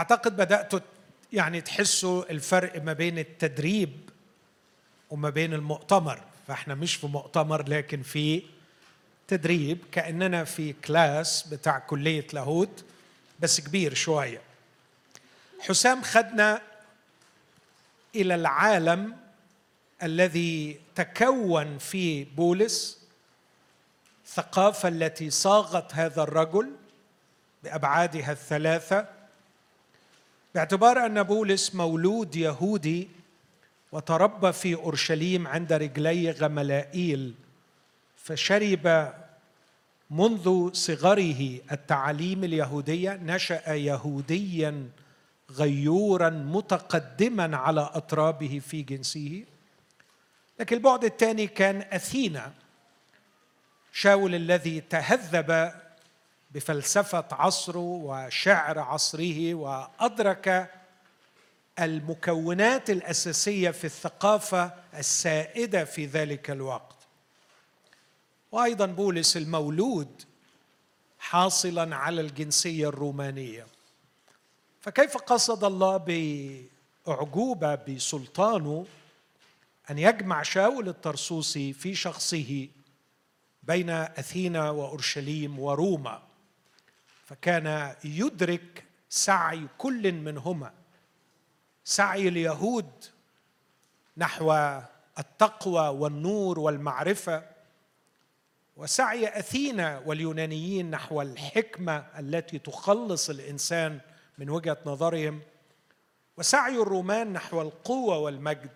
واعتقد بداتوا يعني تحسوا الفرق ما بين التدريب وما بين المؤتمر فاحنا مش في مؤتمر لكن في تدريب كاننا في كلاس بتاع كليه لاهوت بس كبير شويه حسام خدنا الى العالم الذي تكون فيه بولس الثقافه التي صاغت هذا الرجل بابعادها الثلاثه باعتبار ان بولس مولود يهودي وتربى في اورشليم عند رجلي غملائيل فشرب منذ صغره التعاليم اليهوديه نشا يهوديا غيورا متقدما على اطرابه في جنسه لكن البعد الثاني كان اثينا شاول الذي تهذب بفلسفه عصره وشعر عصره وادرك المكونات الاساسيه في الثقافه السائده في ذلك الوقت وايضا بولس المولود حاصلا على الجنسيه الرومانيه فكيف قصد الله باعجوبه بسلطانه ان يجمع شاول الطرسوسي في شخصه بين اثينا واورشليم وروما فكان يدرك سعي كل منهما سعي اليهود نحو التقوى والنور والمعرفه وسعي اثينا واليونانيين نحو الحكمه التي تخلص الانسان من وجهه نظرهم وسعي الرومان نحو القوه والمجد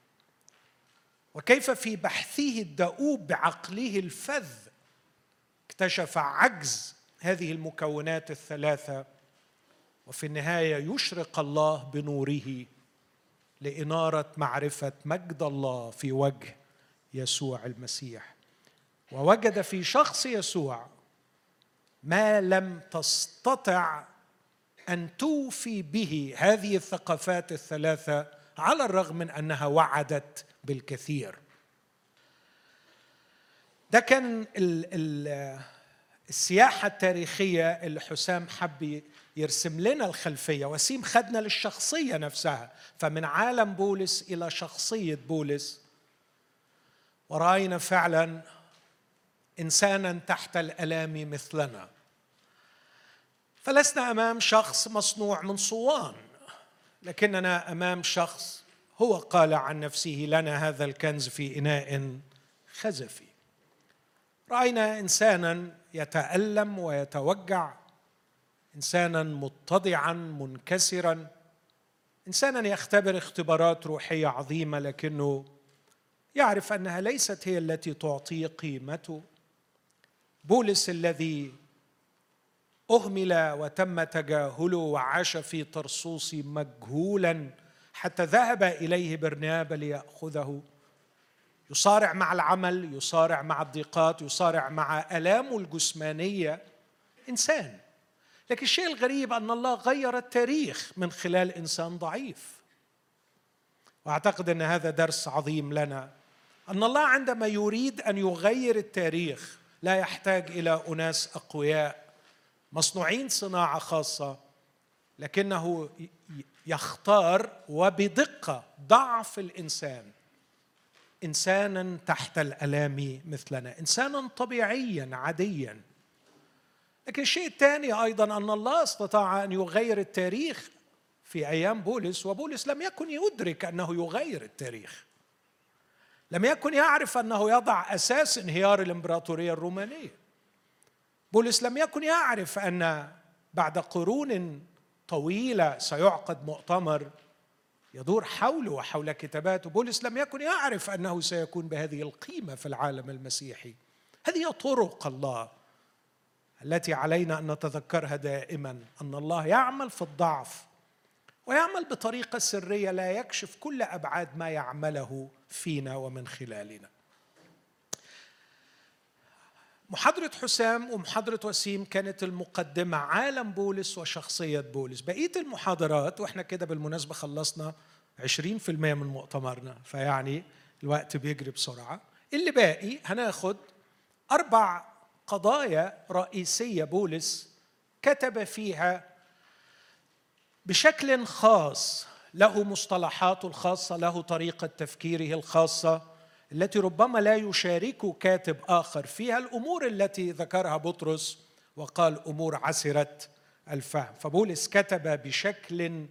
وكيف في بحثه الدؤوب بعقله الفذ اكتشف عجز هذه المكونات الثلاثه وفي النهايه يشرق الله بنوره لاناره معرفه مجد الله في وجه يسوع المسيح ووجد في شخص يسوع ما لم تستطع ان توفي به هذه الثقافات الثلاثه على الرغم من انها وعدت بالكثير ده كان ال ال السياحة التاريخية اللي حسام حب يرسم لنا الخلفية وسيم خدنا للشخصية نفسها فمن عالم بولس إلى شخصية بولس ورأينا فعلا إنسانا تحت الألام مثلنا فلسنا أمام شخص مصنوع من صوان لكننا أمام شخص هو قال عن نفسه لنا هذا الكنز في إناء خزفي راينا انسانا يتالم ويتوجع انسانا متضعا منكسرا انسانا يختبر اختبارات روحيه عظيمه لكنه يعرف انها ليست هي التي تعطيه قيمته بولس الذي اهمل وتم تجاهله وعاش في طرسوس مجهولا حتى ذهب اليه برنابا لياخذه يصارع مع العمل يصارع مع الضيقات يصارع مع الامه الجسمانيه انسان لكن الشيء الغريب ان الله غير التاريخ من خلال انسان ضعيف واعتقد ان هذا درس عظيم لنا ان الله عندما يريد ان يغير التاريخ لا يحتاج الى اناس اقوياء مصنوعين صناعه خاصه لكنه يختار وبدقه ضعف الانسان انسانا تحت الالام مثلنا انسانا طبيعيا عاديا لكن الشيء الثاني ايضا ان الله استطاع ان يغير التاريخ في ايام بولس وبولس لم يكن يدرك انه يغير التاريخ لم يكن يعرف انه يضع اساس انهيار الامبراطوريه الرومانيه بولس لم يكن يعرف ان بعد قرون طويله سيعقد مؤتمر يدور حوله وحول كتاباته بولس لم يكن يعرف انه سيكون بهذه القيمه في العالم المسيحي هذه طرق الله التي علينا ان نتذكرها دائما ان الله يعمل في الضعف ويعمل بطريقه سريه لا يكشف كل ابعاد ما يعمله فينا ومن خلالنا محاضرة حسام ومحاضرة وسيم كانت المقدمة عالم بولس وشخصية بولس بقية المحاضرات وإحنا كده بالمناسبة خلصنا 20% من مؤتمرنا فيعني الوقت بيجري بسرعة اللي باقي هناخد أربع قضايا رئيسية بولس كتب فيها بشكل خاص له مصطلحاته الخاصه له طريقه تفكيره الخاصه التي ربما لا يشارك كاتب اخر فيها الامور التي ذكرها بطرس وقال امور عسره الفهم فبولس كتب بشكل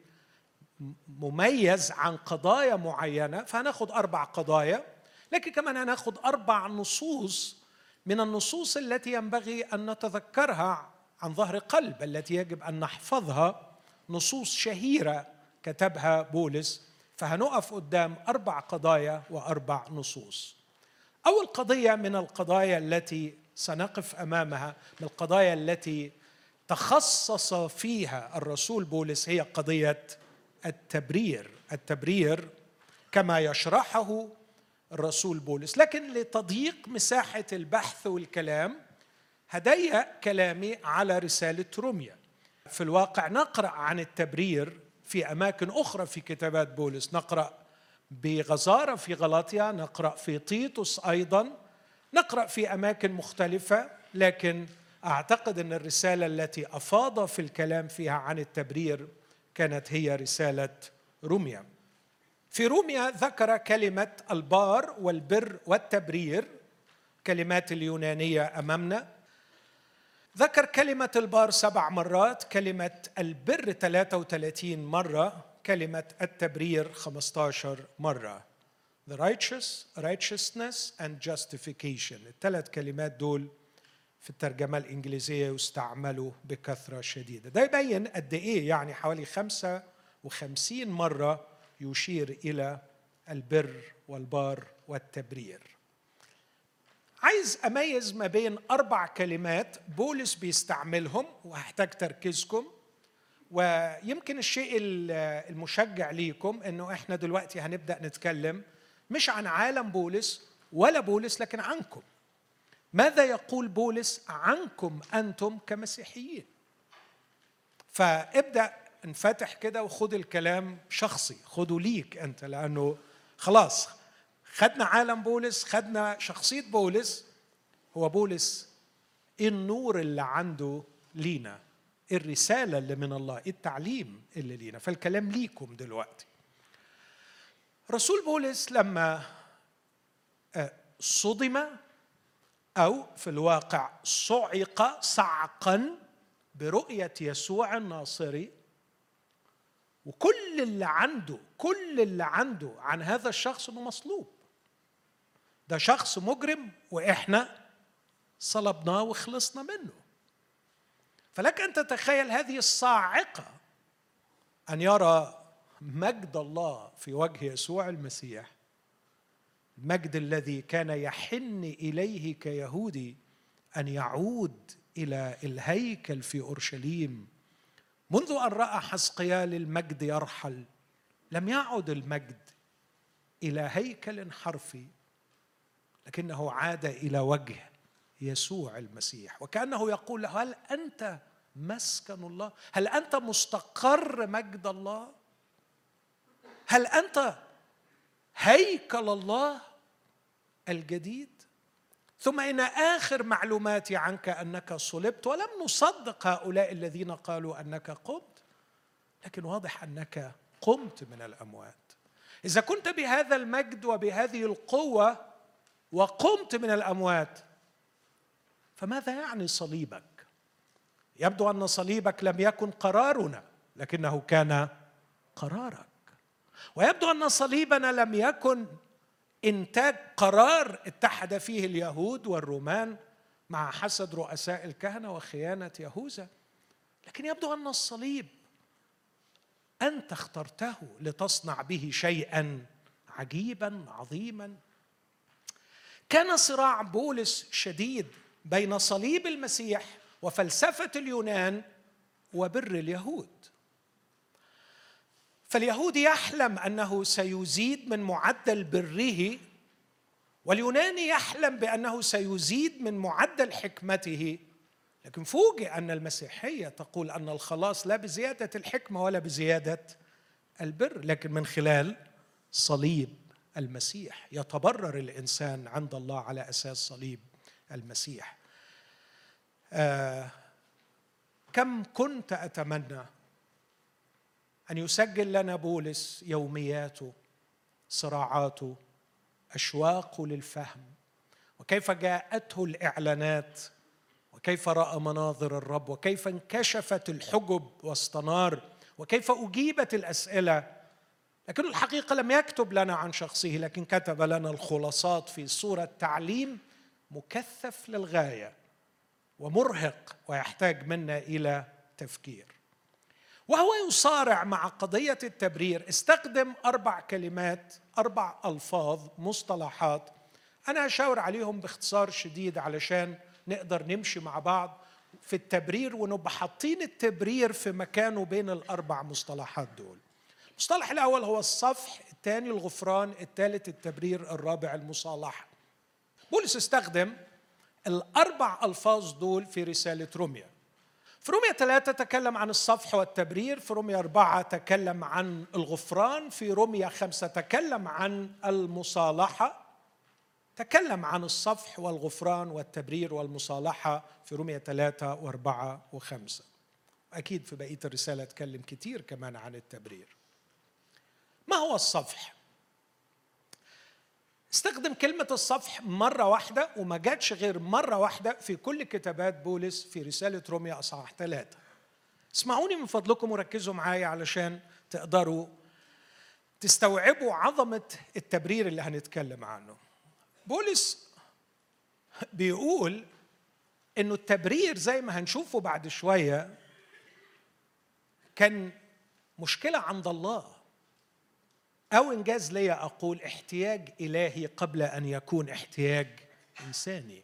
مميز عن قضايا معينه فهناخد اربع قضايا لكن كمان هناخد اربع نصوص من النصوص التي ينبغي ان نتذكرها عن ظهر قلب التي يجب ان نحفظها نصوص شهيره كتبها بولس فهنقف قدام اربع قضايا واربع نصوص اول قضيه من القضايا التي سنقف امامها من القضايا التي تخصص فيها الرسول بولس هي قضيه التبرير التبرير كما يشرحه الرسول بولس لكن لتضييق مساحه البحث والكلام هديا كلامي على رساله روميا في الواقع نقرا عن التبرير في اماكن اخرى في كتابات بولس نقرا بغزاره في غلاطيا نقرا في تيتوس ايضا نقرا في اماكن مختلفه لكن اعتقد ان الرساله التي افاض في الكلام فيها عن التبرير كانت هي رساله روميا في روميا ذكر كلمه البار والبر والتبرير كلمات اليونانيه امامنا ذكر كلمة البار سبع مرات كلمة البر 33 مرة كلمة التبرير 15 مرة The righteous, righteousness and justification الثلاث كلمات دول في الترجمة الإنجليزية يستعملوا بكثرة شديدة ده يبين قد إيه يعني حوالي 55 مرة يشير إلى البر والبار والتبرير عايز اميز ما بين اربع كلمات بولس بيستعملهم وهحتاج تركيزكم ويمكن الشيء المشجع ليكم انه احنا دلوقتي هنبدا نتكلم مش عن عالم بولس ولا بولس لكن عنكم ماذا يقول بولس عنكم انتم كمسيحيين فابدا انفتح كده وخد الكلام شخصي خده ليك انت لانه خلاص خدنا عالم بولس خدنا شخصية بولس هو بولس ايه النور اللي عنده لينا إيه الرسالة اللي من الله إيه التعليم اللي لينا فالكلام ليكم دلوقتي رسول بولس لما آه، صدم أو في الواقع صعق صعقا برؤية يسوع الناصري وكل اللي عنده كل اللي عنده عن هذا الشخص انه مصلوب ده شخص مجرم واحنا صلبناه وخلصنا منه فلك ان تتخيل هذه الصاعقه ان يرى مجد الله في وجه يسوع المسيح المجد الذي كان يحن اليه كيهودي ان يعود الى الهيكل في اورشليم منذ ان راى حسقيال المجد يرحل لم يعد المجد الى هيكل حرفي لكنه عاد الى وجه يسوع المسيح وكانه يقول له هل انت مسكن الله هل انت مستقر مجد الله هل انت هيكل الله الجديد ثم ان اخر معلوماتي عنك انك صلبت ولم نصدق هؤلاء الذين قالوا انك قمت لكن واضح انك قمت من الاموات اذا كنت بهذا المجد وبهذه القوه وقمت من الاموات فماذا يعني صليبك يبدو ان صليبك لم يكن قرارنا لكنه كان قرارك ويبدو ان صليبنا لم يكن انتاج قرار اتحد فيه اليهود والرومان مع حسد رؤساء الكهنه وخيانه يهوذا لكن يبدو ان الصليب انت اخترته لتصنع به شيئا عجيبا عظيما كان صراع بولس شديد بين صليب المسيح وفلسفه اليونان وبر اليهود فاليهود يحلم انه سيزيد من معدل بره واليوناني يحلم بانه سيزيد من معدل حكمته لكن فوجئ ان المسيحيه تقول ان الخلاص لا بزياده الحكمه ولا بزياده البر لكن من خلال صليب المسيح يتبرر الانسان عند الله على اساس صليب المسيح آه كم كنت اتمنى ان يسجل لنا بولس يومياته صراعاته اشواقه للفهم وكيف جاءته الاعلانات وكيف راى مناظر الرب وكيف انكشفت الحجب واستنار وكيف اجيبت الاسئله لكن الحقيقه لم يكتب لنا عن شخصه لكن كتب لنا الخلاصات في صوره تعليم مكثف للغايه ومرهق ويحتاج منا الى تفكير وهو يصارع مع قضيه التبرير استخدم اربع كلمات اربع الفاظ مصطلحات انا اشاور عليهم باختصار شديد علشان نقدر نمشي مع بعض في التبرير ونبقى حاطين التبرير في مكانه بين الاربع مصطلحات دول المصطلح الاول هو الصفح الثاني الغفران الثالث التبرير الرابع المصالحه بولس استخدم الاربع الفاظ دول في رساله روميا في روميا ثلاثة تكلم عن الصفح والتبرير في روميا أربعة تكلم عن الغفران في روميا خمسة تكلم عن المصالحة تكلم عن الصفح والغفران والتبرير والمصالحة في روميا ثلاثة وأربعة وخمسة أكيد في بقية الرسالة تكلم كتير كمان عن التبرير ما هو الصفح؟ استخدم كلمة الصفح مرة واحدة وما جاتش غير مرة واحدة في كل كتابات بولس في رسالة روميا أصحاح ثلاثة اسمعوني من فضلكم وركزوا معايا علشان تقدروا تستوعبوا عظمة التبرير اللي هنتكلم عنه بولس بيقول انه التبرير زي ما هنشوفه بعد شويه كان مشكله عند الله او انجاز لي اقول احتياج الهي قبل ان يكون احتياج انساني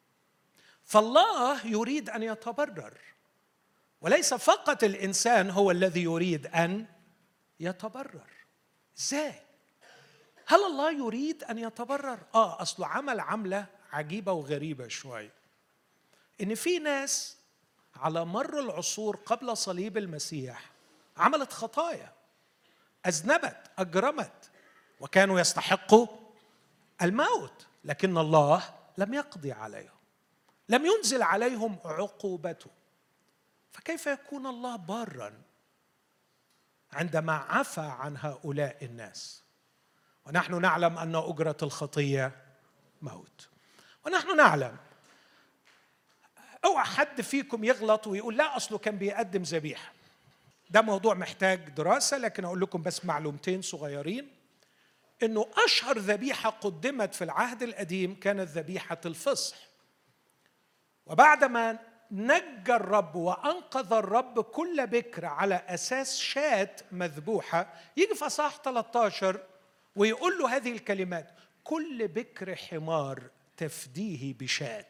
فالله يريد ان يتبرر وليس فقط الانسان هو الذي يريد ان يتبرر ازاي هل الله يريد ان يتبرر اه اصله عمل عمله عجيبه وغريبه شويه ان في ناس على مر العصور قبل صليب المسيح عملت خطايا اذنبت اجرمت وكانوا يستحقوا الموت لكن الله لم يقضي عليهم لم ينزل عليهم عقوبته فكيف يكون الله بارا عندما عفى عن هؤلاء الناس ونحن نعلم ان اجره الخطيه موت ونحن نعلم اوعى حد فيكم يغلط ويقول لا اصله كان بيقدم ذبيحه ده موضوع محتاج دراسه لكن اقول لكم بس معلومتين صغيرين انه اشهر ذبيحه قدمت في العهد القديم كانت ذبيحه الفصح وبعدما نجى الرب وانقذ الرب كل بكر على اساس شاة مذبوحه يجي في اصحاح 13 ويقول له هذه الكلمات كل بكر حمار تفديه بشاة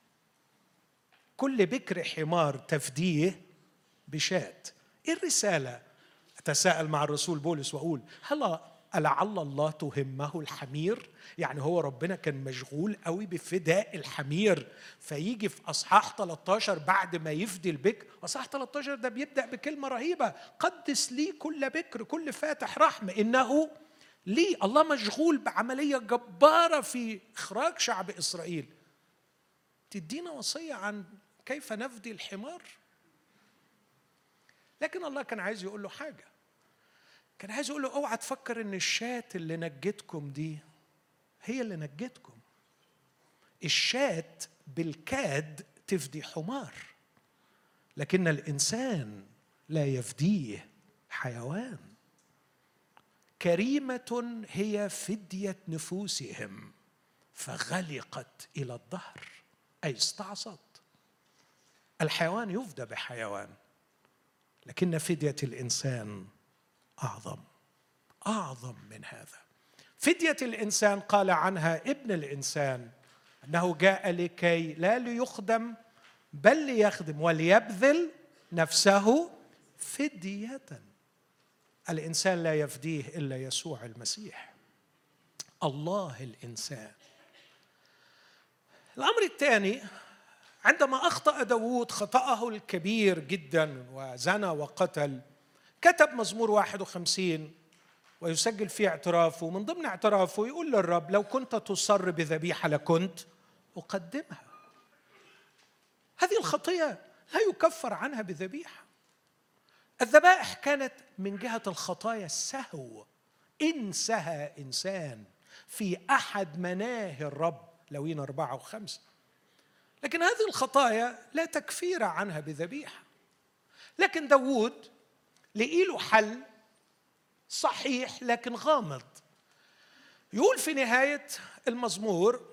كل بكر حمار تفديه بشاة ايه الرسالة أتساءل مع الرسول بولس وأقول هل ألعل الله تهمه الحمير يعني هو ربنا كان مشغول قوي بفداء الحمير فيجي في اصحاح 13 بعد ما يفدي البكر اصحاح 13 ده بيبدا بكلمه رهيبه قدس لي كل بكر كل فاتح رحم انه ليه الله مشغول بعملية جبارة في إخراج شعب إسرائيل تدينا وصية عن كيف نفدي الحمار لكن الله كان عايز يقول له حاجة كان عايز يقول له اوعى تفكر ان الشاة اللي نجتكم دي هي اللي نجتكم الشاة بالكاد تفدي حمار لكن الإنسان لا يفديه حيوان كريمه هي فديه نفوسهم فغلقت الى الظهر اي استعصت الحيوان يفدى بحيوان لكن فديه الانسان اعظم اعظم من هذا فديه الانسان قال عنها ابن الانسان انه جاء لكي لا ليخدم بل ليخدم وليبذل نفسه فديه الانسان لا يفديه الا يسوع المسيح الله الانسان الامر الثاني عندما اخطا داوود خطاه الكبير جدا وزنى وقتل كتب مزمور 51 ويسجل فيه اعترافه من ضمن اعترافه يقول للرب لو كنت تصر بذبيحه لكنت اقدمها هذه الخطيه لا يكفر عنها بذبيحه الذبائح كانت من جهه الخطايا السهو ان سهى انسان في احد مناهي الرب لوين اربعه وخمسه لكن هذه الخطايا لا تكفير عنها بذبيحه لكن داوود لقي له حل صحيح لكن غامض يقول في نهايه المزمور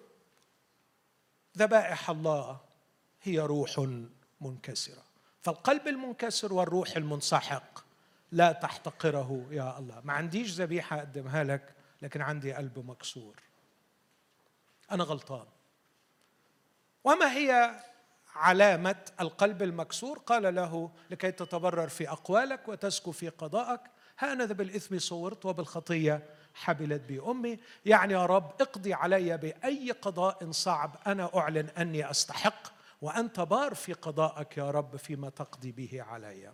ذبائح الله هي روح منكسره فالقلب المنكسر والروح المنسحق لا تحتقره يا الله ما عنديش ذبيحه اقدمها لك لكن عندي قلب مكسور انا غلطان وما هي علامه القلب المكسور قال له لكي تتبرر في اقوالك وتسكو في قضائك هانذا بالاثم صورت وبالخطيه حبلت بي امي يعني يا رب اقضي علي باي قضاء صعب انا اعلن اني استحق وانت بار في قضائك يا رب فيما تقضي به علي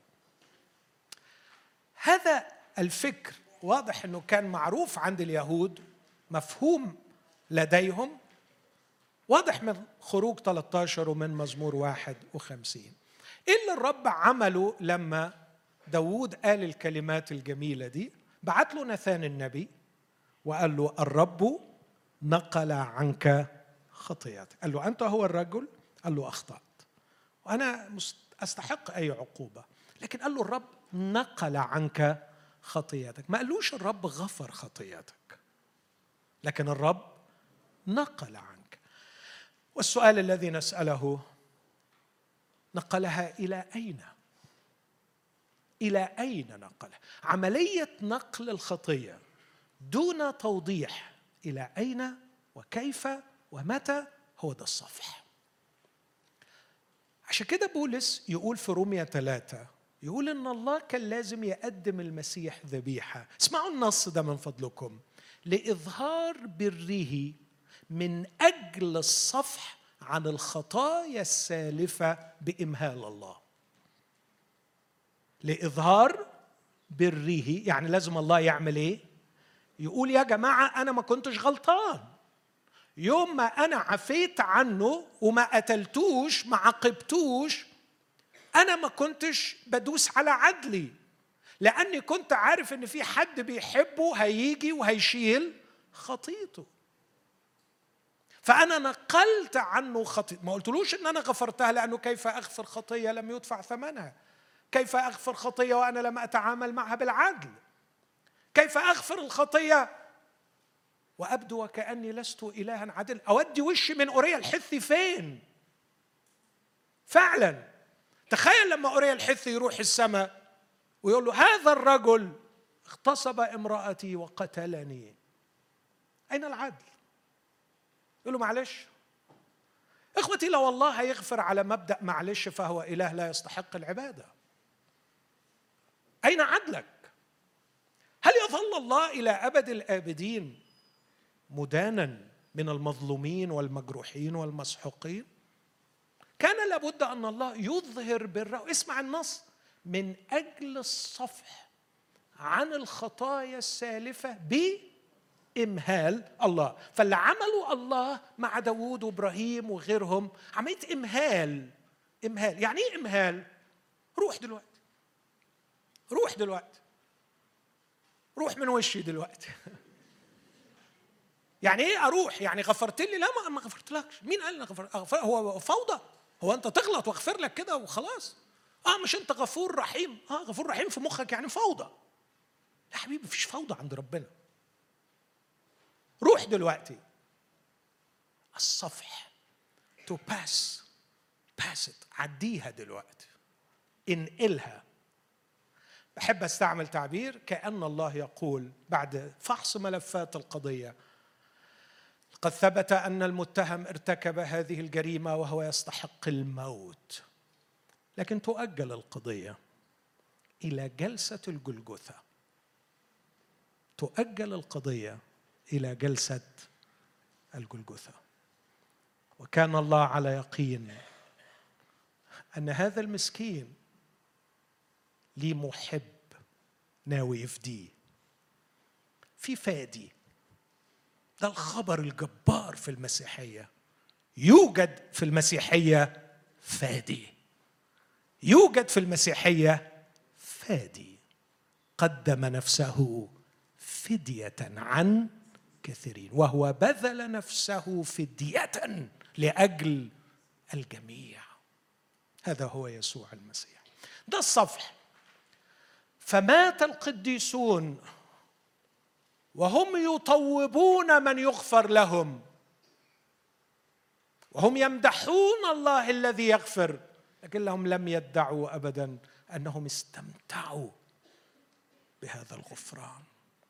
هذا الفكر واضح انه كان معروف عند اليهود مفهوم لديهم واضح من خروج 13 ومن مزمور 51 ايه اللي الرب عمله لما داوود قال الكلمات الجميلة دي بعت له نثان النبي وقال له الرب نقل عنك خطيئتك قال له أنت هو الرجل قال له أخطأت وأنا أستحق أي عقوبة لكن قال له الرب نقل عنك خطيئتك ما قالوش الرب غفر خطيئتك لكن الرب نقل عنك والسؤال الذي نسأله نقلها إلى أين؟ إلى أين نقلها؟ عملية نقل الخطية دون توضيح إلى أين وكيف ومتى هو ده الصفح عشان كده بولس يقول في روميا ثلاثة يقول إن الله كان لازم يقدم المسيح ذبيحة اسمعوا النص ده من فضلكم لإظهار بره من أجل الصفح عن الخطايا السالفة بإمهال الله لإظهار بره يعني لازم الله يعمل إيه؟ يقول يا جماعة أنا ما كنتش غلطان يوم ما أنا عفيت عنه وما قتلتوش ما عاقبتوش أنا ما كنتش بدوس على عدلي لأني كنت عارف إن في حد بيحبه هيجي وهيشيل خطيته فأنا نقلت عنه خطيئة ما قلتلوش إن أنا غفرتها لأنه كيف أغفر خطية لم يدفع ثمنها كيف أغفر خطية وأنا لم أتعامل معها بالعدل كيف أغفر الخطية وأبدو وكأني لست إلها عدل أودي وشي من أوريا الحثي فين فعلا تخيل لما أوريا الحثي يروح السماء ويقول له هذا الرجل اغتصب امرأتي وقتلني أين العدل يقول له معلش اخوتي لو الله هيغفر على مبدا معلش فهو اله لا يستحق العباده اين عدلك هل يظل الله الى ابد الابدين مدانا من المظلومين والمجروحين والمسحوقين كان لابد ان الله يظهر بره اسمع النص من اجل الصفح عن الخطايا السالفه بامهال الله فاللي عمله الله مع داوود وابراهيم وغيرهم عمليه امهال امهال يعني ايه امهال روح دلوقتي روح دلوقتي روح من وشي دلوقتي يعني ايه اروح يعني غفرت لي لا ما غفرتلكش مين قال لك غفر هو فوضى هو انت تغلط واغفر لك كده وخلاص اه مش انت غفور رحيم اه غفور رحيم في مخك يعني فوضى يا حبيبي مفيش فوضى عند ربنا روح دلوقتي الصفح تو باس باس عديها دلوقتي انقلها بحب استعمل تعبير كأن الله يقول بعد فحص ملفات القضية قد ثبت أن المتهم ارتكب هذه الجريمة وهو يستحق الموت لكن تؤجل القضية إلى جلسة الجلجثة تؤجل القضية إلى جلسة الجلجثة وكان الله على يقين أن هذا المسكين ليه محب ناوي يفديه في فادي ده الخبر الجبار في المسيحية يوجد في المسيحية فادي يوجد في المسيحية فادي قدم نفسه فديه عن كثيرين وهو بذل نفسه فديه لاجل الجميع هذا هو يسوع المسيح ده الصفح فمات القديسون وهم يطوبون من يغفر لهم وهم يمدحون الله الذي يغفر لكنهم لم يدعوا ابدا انهم استمتعوا بهذا الغفران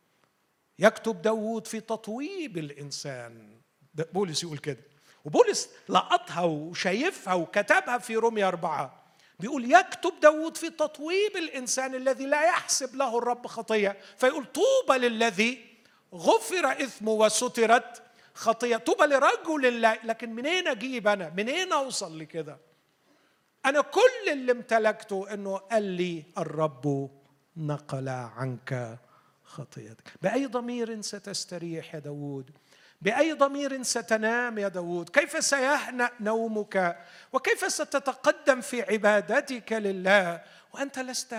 يكتب داود في تطويب الانسان بولس يقول كده وبولس لقطها وشايفها وكتبها في رومية أربعة بيقول يكتب داود في تطويب الإنسان الذي لا يحسب له الرب خطية فيقول طوبى للذي غفر إثمه وسترت خطية طوبى لرجل لا لكن منين أجيب أنا منين أوصل لكده أنا كل اللي امتلكته أنه قال لي الرب نقل عنك خطيتك بأي ضمير ستستريح يا داود بأي ضمير ستنام يا داود كيف سيهنأ نومك وكيف ستتقدم في عبادتك لله وأنت لست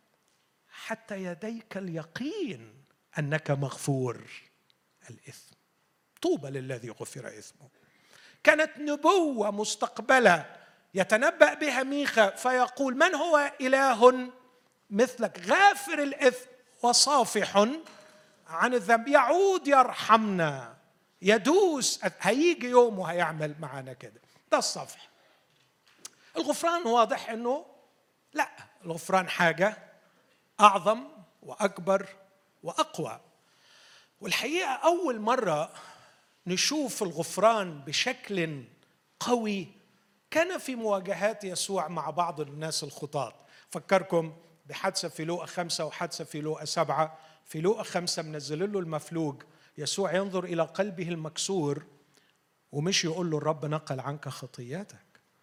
حتى يديك اليقين أنك مغفور الإثم طوبى للذي غفر إثمه كانت نبوة مستقبلة يتنبأ بها ميخا فيقول من هو إله مثلك غافر الإثم وصافح عن الذنب يعود يرحمنا يدوس هيجي يوم وهيعمل معانا كده ده الصفح الغفران واضح انه لا الغفران حاجه اعظم واكبر واقوى والحقيقه اول مره نشوف الغفران بشكل قوي كان في مواجهات يسوع مع بعض الناس الخطاة فكركم بحادثة في لوقا خمسة وحادثة في لوقا سبعة في لوقا خمسة منزل له المفلوج يسوع ينظر إلى قلبه المكسور ومش يقول له الرب نقل عنك خطياتك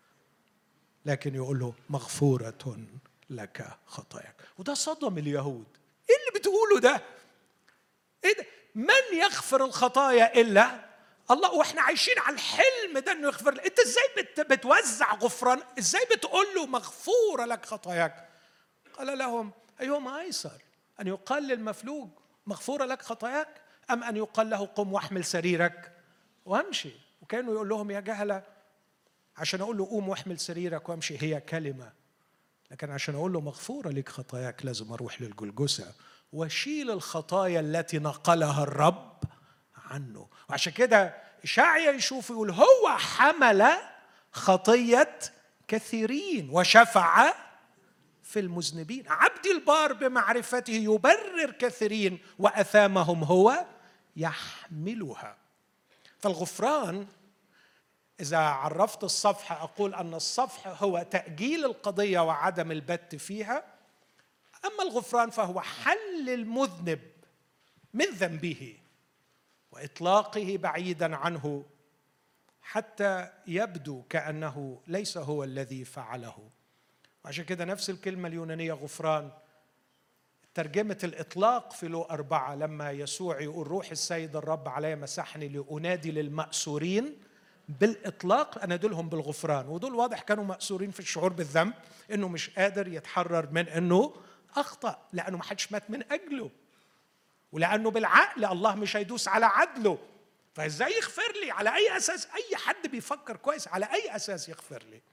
لكن يقول له مغفورة لك خطاياك وده صدم اليهود ايه اللي بتقوله ده ايه ده من يغفر الخطايا الا الله واحنا عايشين على الحلم ده انه يغفر انت ازاي بت بتوزع غفران ازاي بتقول له مغفوره لك خطاياك قال لهم ايهما ايسر ان يقال للمفلوج مغفوره لك خطاياك ام ان يقال له قم واحمل سريرك وامشي وكانوا يقول لهم يا جهله عشان اقول له قوم واحمل سريرك وامشي هي كلمه لكن عشان اقول له مغفوره لك خطاياك لازم اروح للجلجسه واشيل الخطايا التي نقلها الرب عنه وعشان كده إشاعيا يشوف يقول هو حمل خطية كثيرين وشفع في المذنبين عبد البار بمعرفته يبرر كثيرين وأثامهم هو يحملها فالغفران إذا عرفت الصفحة أقول أن الصفح هو تأجيل القضية وعدم البت فيها أما الغفران فهو حل المذنب من ذنبه واطلاقه بعيدا عنه حتى يبدو كانه ليس هو الذي فعله وعشان كده نفس الكلمه اليونانيه غفران ترجمة الإطلاق في لو أربعة لما يسوع يقول روح السيد الرب علي مسحني لأنادي للمأسورين بالإطلاق أنادلهم بالغفران ودول واضح كانوا مأسورين في الشعور بالذنب إنه مش قادر يتحرر من إنه أخطأ لأنه ما حدش مات من أجله ولانه بالعقل الله مش هيدوس على عدله فازاي يغفر لي على اي اساس اي حد بيفكر كويس على اي اساس يغفر لي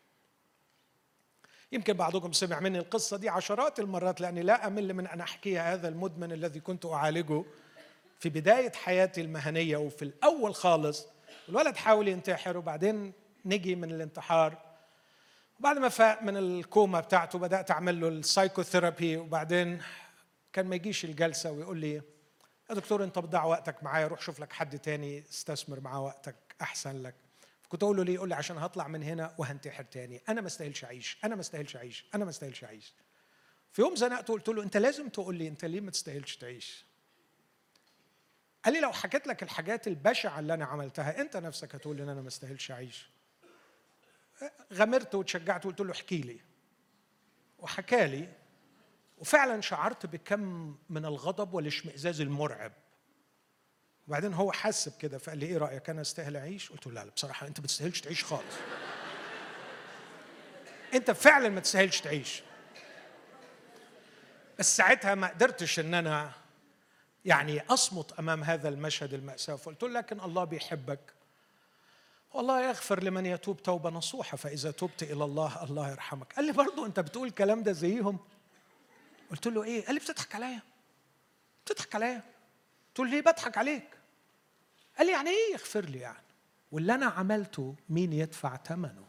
يمكن بعضكم سمع مني القصه دي عشرات المرات لاني لا امل من ان احكيها هذا المدمن الذي كنت اعالجه في بدايه حياتي المهنيه وفي الاول خالص الولد حاول ينتحر وبعدين نجي من الانتحار وبعد ما فاق من الكوما بتاعته بدات اعمل له السايكوثيرابي وبعدين كان ما يجيش الجلسه ويقول لي يا دكتور انت بتضيع وقتك معايا روح شوف لك حد تاني استثمر معاه وقتك احسن لك كنت اقول له ليه يقول لي عشان هطلع من هنا وهنتحر تاني انا ما استاهلش اعيش انا ما استاهلش اعيش انا ما استاهلش اعيش في يوم زنقته قلت له انت لازم تقول لي انت ليه ما تستاهلش تعيش قال لي لو حكيت لك الحاجات البشعه اللي انا عملتها انت نفسك هتقول لي ان انا ما استاهلش اعيش غمرت وتشجعت وقلت له احكي لي وحكى لي وفعلا شعرت بكم من الغضب والاشمئزاز المرعب وبعدين هو حس بكده فقال لي ايه رايك انا استاهل اعيش قلت له لا بصراحه انت ما تستاهلش تعيش خالص انت فعلا ما تستاهلش تعيش بس ساعتها ما قدرتش ان انا يعني اصمت امام هذا المشهد الماساوي فقلت له لكن الله بيحبك والله يغفر لمن يتوب توبه نصوحه فاذا تبت الى الله الله يرحمك قال لي برضه انت بتقول الكلام ده زيهم قلت له ايه قال لي بتضحك عليا بتضحك عليا قلت له ليه بضحك عليك قال لي يعني ايه يغفر لي يعني واللي انا عملته مين يدفع ثمنه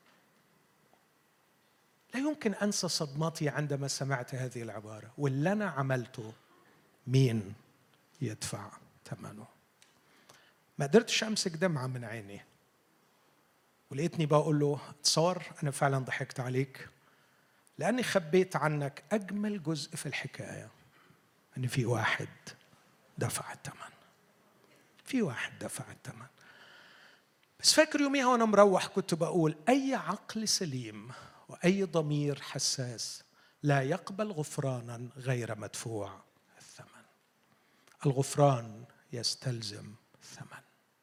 لا يمكن انسى صدمتي عندما سمعت هذه العباره واللي انا عملته مين يدفع ثمنه ما قدرتش امسك دمعه من عيني ولقيتني بقول له تصور انا فعلا ضحكت عليك لاني خبيت عنك اجمل جزء في الحكايه ان في واحد دفع الثمن في واحد دفع الثمن بس فاكر يوميها وانا مروح كنت بقول اي عقل سليم واي ضمير حساس لا يقبل غفرانا غير مدفوع الثمن الغفران يستلزم ثمن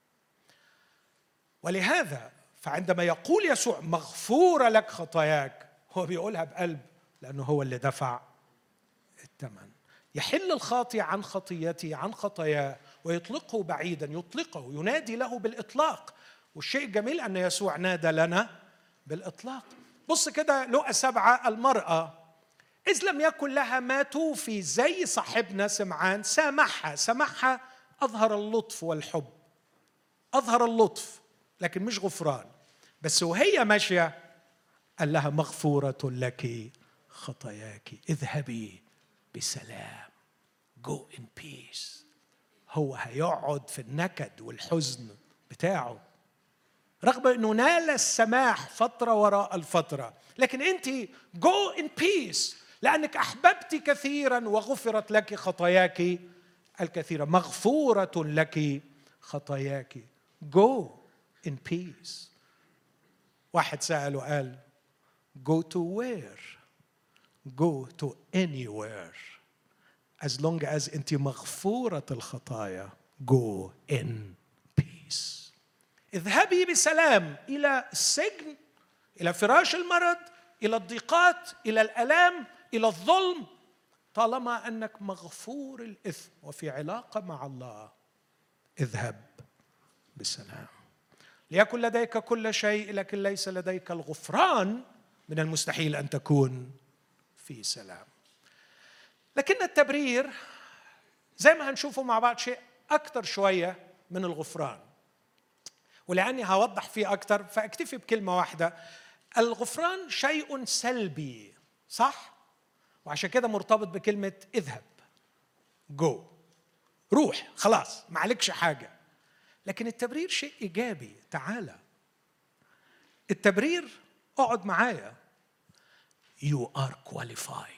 ولهذا فعندما يقول يسوع مغفورة لك خطاياك هو بيقولها بقلب لأنه هو اللي دفع الثمن يحل الخاطي عن خطيته عن خطاياه ويطلقه بعيدا يطلقه ينادي له بالإطلاق والشيء الجميل أن يسوع نادى لنا بالإطلاق بص كده لقى سبعة المرأة إذ لم يكن لها ما توفي زي صاحبنا سمعان سامحها سامحها أظهر اللطف والحب أظهر اللطف لكن مش غفران بس وهي ماشية قال لها مغفورة لك خطاياك اذهبي بسلام جو ان بيس هو هيقعد في النكد والحزن بتاعه رغم انه نال السماح فتره وراء الفتره لكن انت جو ان بيس لانك احببت كثيرا وغفرت لك خطاياك الكثيره مغفوره لك خطاياك جو ان بيس واحد سأله قال go to where go to anywhere as long as انت مغفورة الخطايا go in peace اذهبي بسلام إلى السجن إلى فراش المرض إلى الضيقات إلى الآلام إلى الظلم طالما أنك مغفور الإثم وفي علاقة مع الله اذهب بسلام ليكن لديك كل شيء لكن ليس لديك الغفران من المستحيل ان تكون في سلام لكن التبرير زي ما هنشوفه مع بعض شيء اكثر شويه من الغفران ولاني هوضح فيه اكثر فاكتفي بكلمه واحده الغفران شيء سلبي صح وعشان كده مرتبط بكلمه اذهب جو روح خلاص ما عليكش حاجه لكن التبرير شيء ايجابي تعالى التبرير اقعد معايا يو ار كواليفايد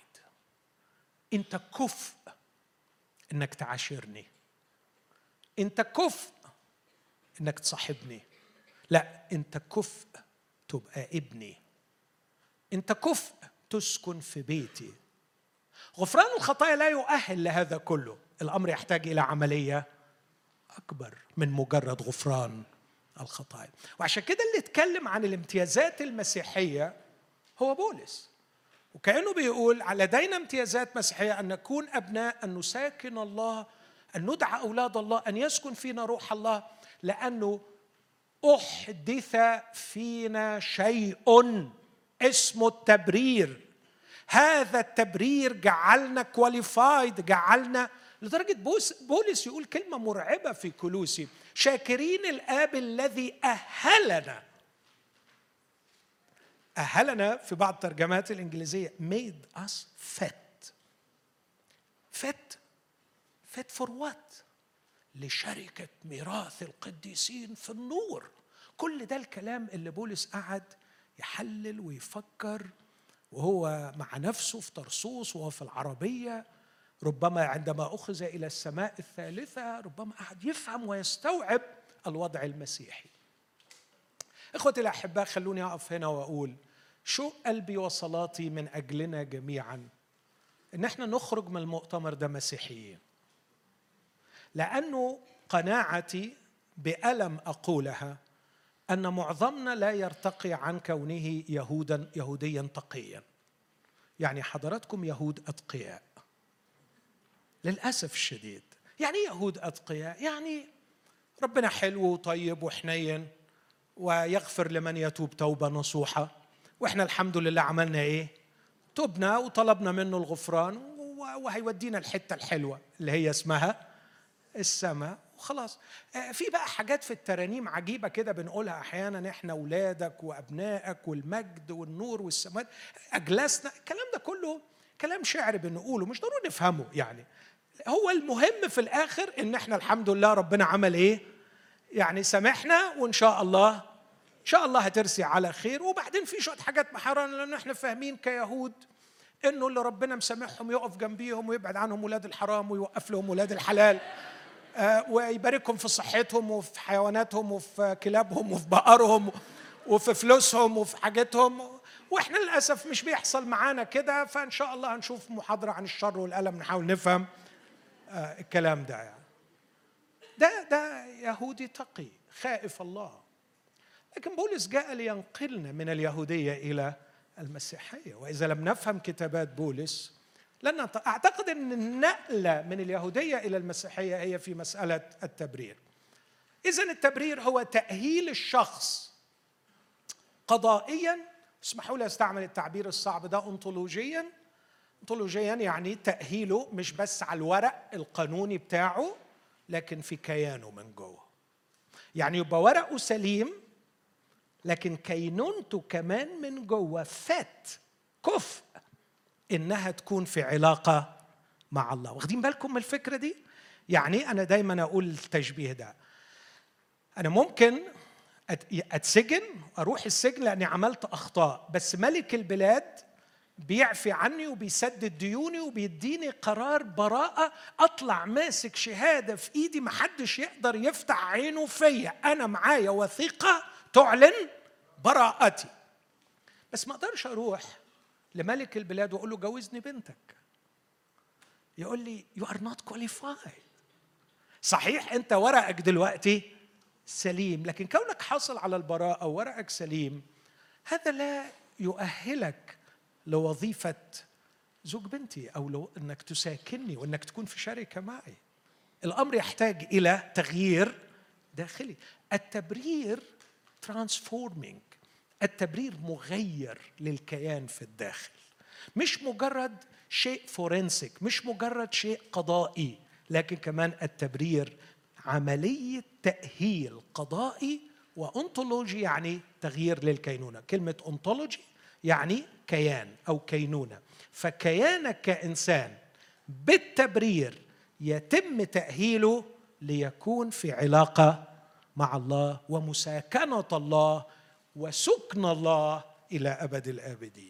انت كفء انك تعاشرني انت كفء انك تصاحبني لا انت كفء تبقى ابني انت كفء تسكن في بيتي غفران الخطايا لا يؤهل لهذا كله الامر يحتاج الى عمليه اكبر من مجرد غفران الخطايا وعشان كده اللي اتكلم عن الامتيازات المسيحيه هو بولس وكانه بيقول لدينا امتيازات مسيحيه ان نكون ابناء ان نساكن الله ان ندعى اولاد الله ان يسكن فينا روح الله لانه احدث فينا شيء اسمه التبرير هذا التبرير جعلنا كواليفايد جعلنا لدرجة بولس يقول كلمة مرعبة في كلوسي شاكرين الآب الذي أهلنا أهلنا في بعض الترجمات الإنجليزية made us fit fit fit for what لشركة ميراث القديسين في النور كل ده الكلام اللي بولس قعد يحلل ويفكر وهو مع نفسه في طرسوس وهو في العربية ربما عندما اخذ الى السماء الثالثه ربما احد يفهم ويستوعب الوضع المسيحي اخوتي الاحباء خلوني اقف هنا واقول شو قلبي وصلاتي من اجلنا جميعا ان احنا نخرج من المؤتمر ده مسيحيين لانه قناعتي بالم اقولها ان معظمنا لا يرتقي عن كونه يهودا يهوديا تقيا يعني حضراتكم يهود اتقياء للاسف الشديد يعني يهود اتقياء يعني ربنا حلو وطيب وحنين ويغفر لمن يتوب توبه نصوحه واحنا الحمد لله عملنا ايه تبنا وطلبنا منه الغفران وهيودينا الحته الحلوه اللي هي اسمها السماء وخلاص آه، في بقى حاجات في الترانيم عجيبة كده بنقولها أحيانا إحنا أولادك وأبنائك والمجد والنور والسماوات أجلسنا الكلام ده كله كلام شعر بنقوله مش ضروري نفهمه يعني هو المهم في الآخر إن إحنا الحمد لله ربنا عمل إيه يعني سامحنا وإن شاء الله إن شاء الله هترسي على خير وبعدين في شوية حاجات محرمة لأن إحنا فاهمين كيهود انه اللي ربنا مسامحهم يقف جنبيهم ويبعد عنهم ولاد الحرام ويوقف لهم ولاد الحلال آه، ويباركهم في صحتهم وفي حيواناتهم وفي كلابهم وفي بقرهم وفي فلوسهم وفي حاجتهم واحنا للاسف مش بيحصل معانا كده فان شاء الله هنشوف محاضره عن الشر والالم نحاول نفهم آه، الكلام ده يعني. ده ده يهودي تقي خائف الله لكن بولس جاء لينقلنا من اليهوديه الى المسيحيه واذا لم نفهم كتابات بولس لن اعتقد ان النقله من اليهوديه الى المسيحيه هي في مساله التبرير اذا التبرير هو تاهيل الشخص قضائيا اسمحوا لي استعمل التعبير الصعب ده انطولوجيا انطولوجيا يعني تاهيله مش بس على الورق القانوني بتاعه لكن في كيانه من جوه يعني يبقى ورقه سليم لكن كينونته كمان من جوه فات كفء انها تكون في علاقه مع الله واخدين بالكم من الفكره دي يعني انا دايما اقول التشبيه ده انا ممكن اتسجن اروح السجن لاني عملت اخطاء بس ملك البلاد بيعفي عني وبيسدد ديوني وبيديني قرار براءة أطلع ماسك شهادة في إيدي محدش يقدر يفتح عينه فيا أنا معايا وثيقة تعلن براءتي بس ما أقدرش أروح لملك البلاد واقول له جوزني بنتك يقول لي يو ار نوت كواليفايد صحيح انت ورقك دلوقتي سليم لكن كونك حاصل على البراءه وورقك سليم هذا لا يؤهلك لوظيفه زوج بنتي او لو انك تساكنني وانك تكون في شركه معي الامر يحتاج الى تغيير داخلي التبرير ترانسفورمينج التبرير مغير للكيان في الداخل مش مجرد شيء فورنسيك مش مجرد شيء قضائي لكن كمان التبرير عملية تأهيل قضائي وأنطولوجي يعني تغيير للكينونة كلمة أنطولوجي يعني كيان أو كينونة فكيانك كإنسان بالتبرير يتم تأهيله ليكون في علاقة مع الله ومساكنة الله وسكن الله الى ابد الابدين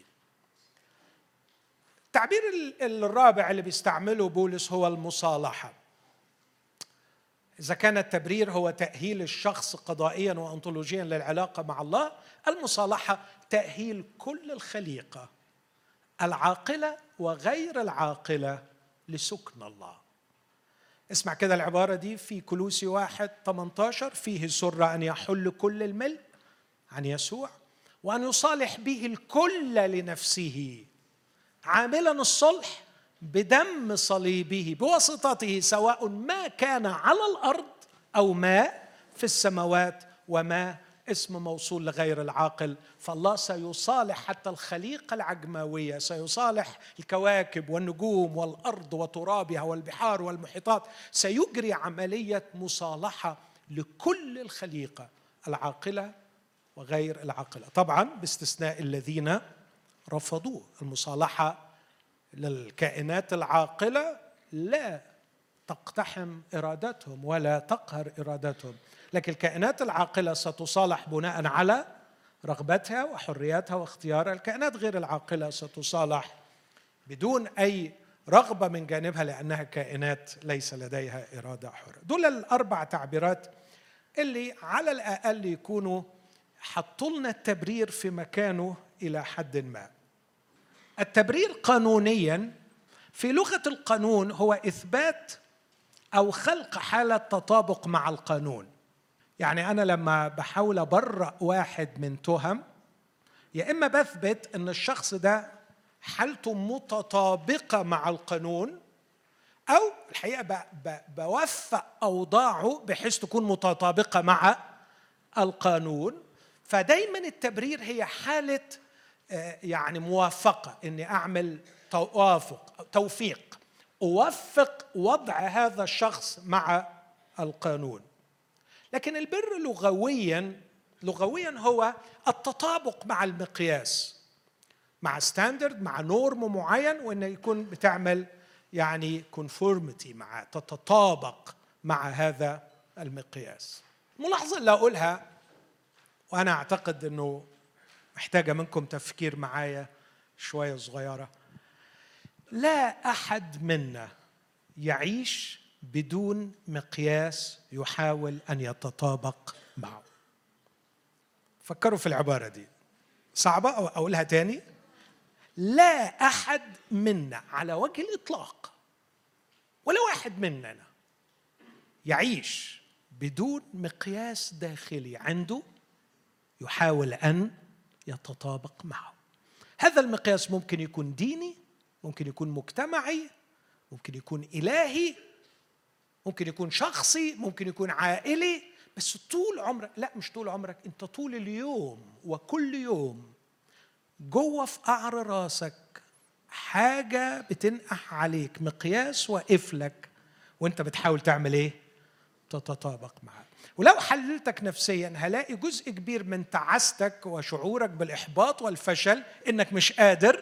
التعبير الرابع اللي بيستعمله بولس هو المصالحه اذا كان التبرير هو تاهيل الشخص قضائيا وانطولوجيا للعلاقه مع الله المصالحه تاهيل كل الخليقه العاقله وغير العاقله لسكن الله اسمع كده العبارة دي في كلوسي واحد 18 فيه سر أن يحل كل الملء عن يسوع وأن يصالح به الكل لنفسه عاملا الصلح بدم صليبه بواسطته سواء ما كان على الأرض أو ما في السماوات وما اسم موصول لغير العاقل فالله سيصالح حتى الخليقة العجماوية سيصالح الكواكب والنجوم والأرض وترابها والبحار والمحيطات سيجري عملية مصالحة لكل الخليقة العاقلة وغير العاقلة طبعا باستثناء الذين رفضوه المصالحة للكائنات العاقلة لا تقتحم إرادتهم ولا تقهر إرادتهم لكن الكائنات العاقلة ستصالح بناء على رغبتها وحرياتها واختيارها الكائنات غير العاقلة ستصالح بدون أي رغبة من جانبها لأنها كائنات ليس لديها إرادة حرة دول الأربع تعبيرات اللي على الأقل يكونوا حطوا لنا التبرير في مكانه الى حد ما التبرير قانونيا في لغه القانون هو اثبات او خلق حاله تطابق مع القانون يعني انا لما بحاول ابرأ واحد من تهم يا اما بثبت ان الشخص ده حالته متطابقه مع القانون او الحقيقه بوفق اوضاعه بحيث تكون متطابقه مع القانون فدايما التبرير هي حاله آه، يعني موافقه اني اعمل توافق توفيق اوفق وضع هذا الشخص مع القانون لكن البر لغويا لغويا هو التطابق مع المقياس مع ستاندرد مع نورم معين وانه يكون بتعمل يعني كونفورميتي مع تتطابق مع هذا المقياس الملاحظه اللي اقولها وانا اعتقد انه محتاجه منكم تفكير معايا شويه صغيره لا احد منا يعيش بدون مقياس يحاول ان يتطابق معه فكروا في العباره دي صعبه او اقولها تاني لا احد منا على وجه الاطلاق ولا واحد مننا يعيش بدون مقياس داخلي عنده يحاول ان يتطابق معه هذا المقياس ممكن يكون ديني ممكن يكون مجتمعي ممكن يكون الهي ممكن يكون شخصي ممكن يكون عائلي بس طول عمرك لا مش طول عمرك انت طول اليوم وكل يوم جوه في قعر راسك حاجة بتنقح عليك مقياس واقف لك وانت بتحاول تعمل ايه؟ تتطابق معاه ولو حللتك نفسيا هلاقي جزء كبير من تعاستك وشعورك بالإحباط والفشل إنك مش قادر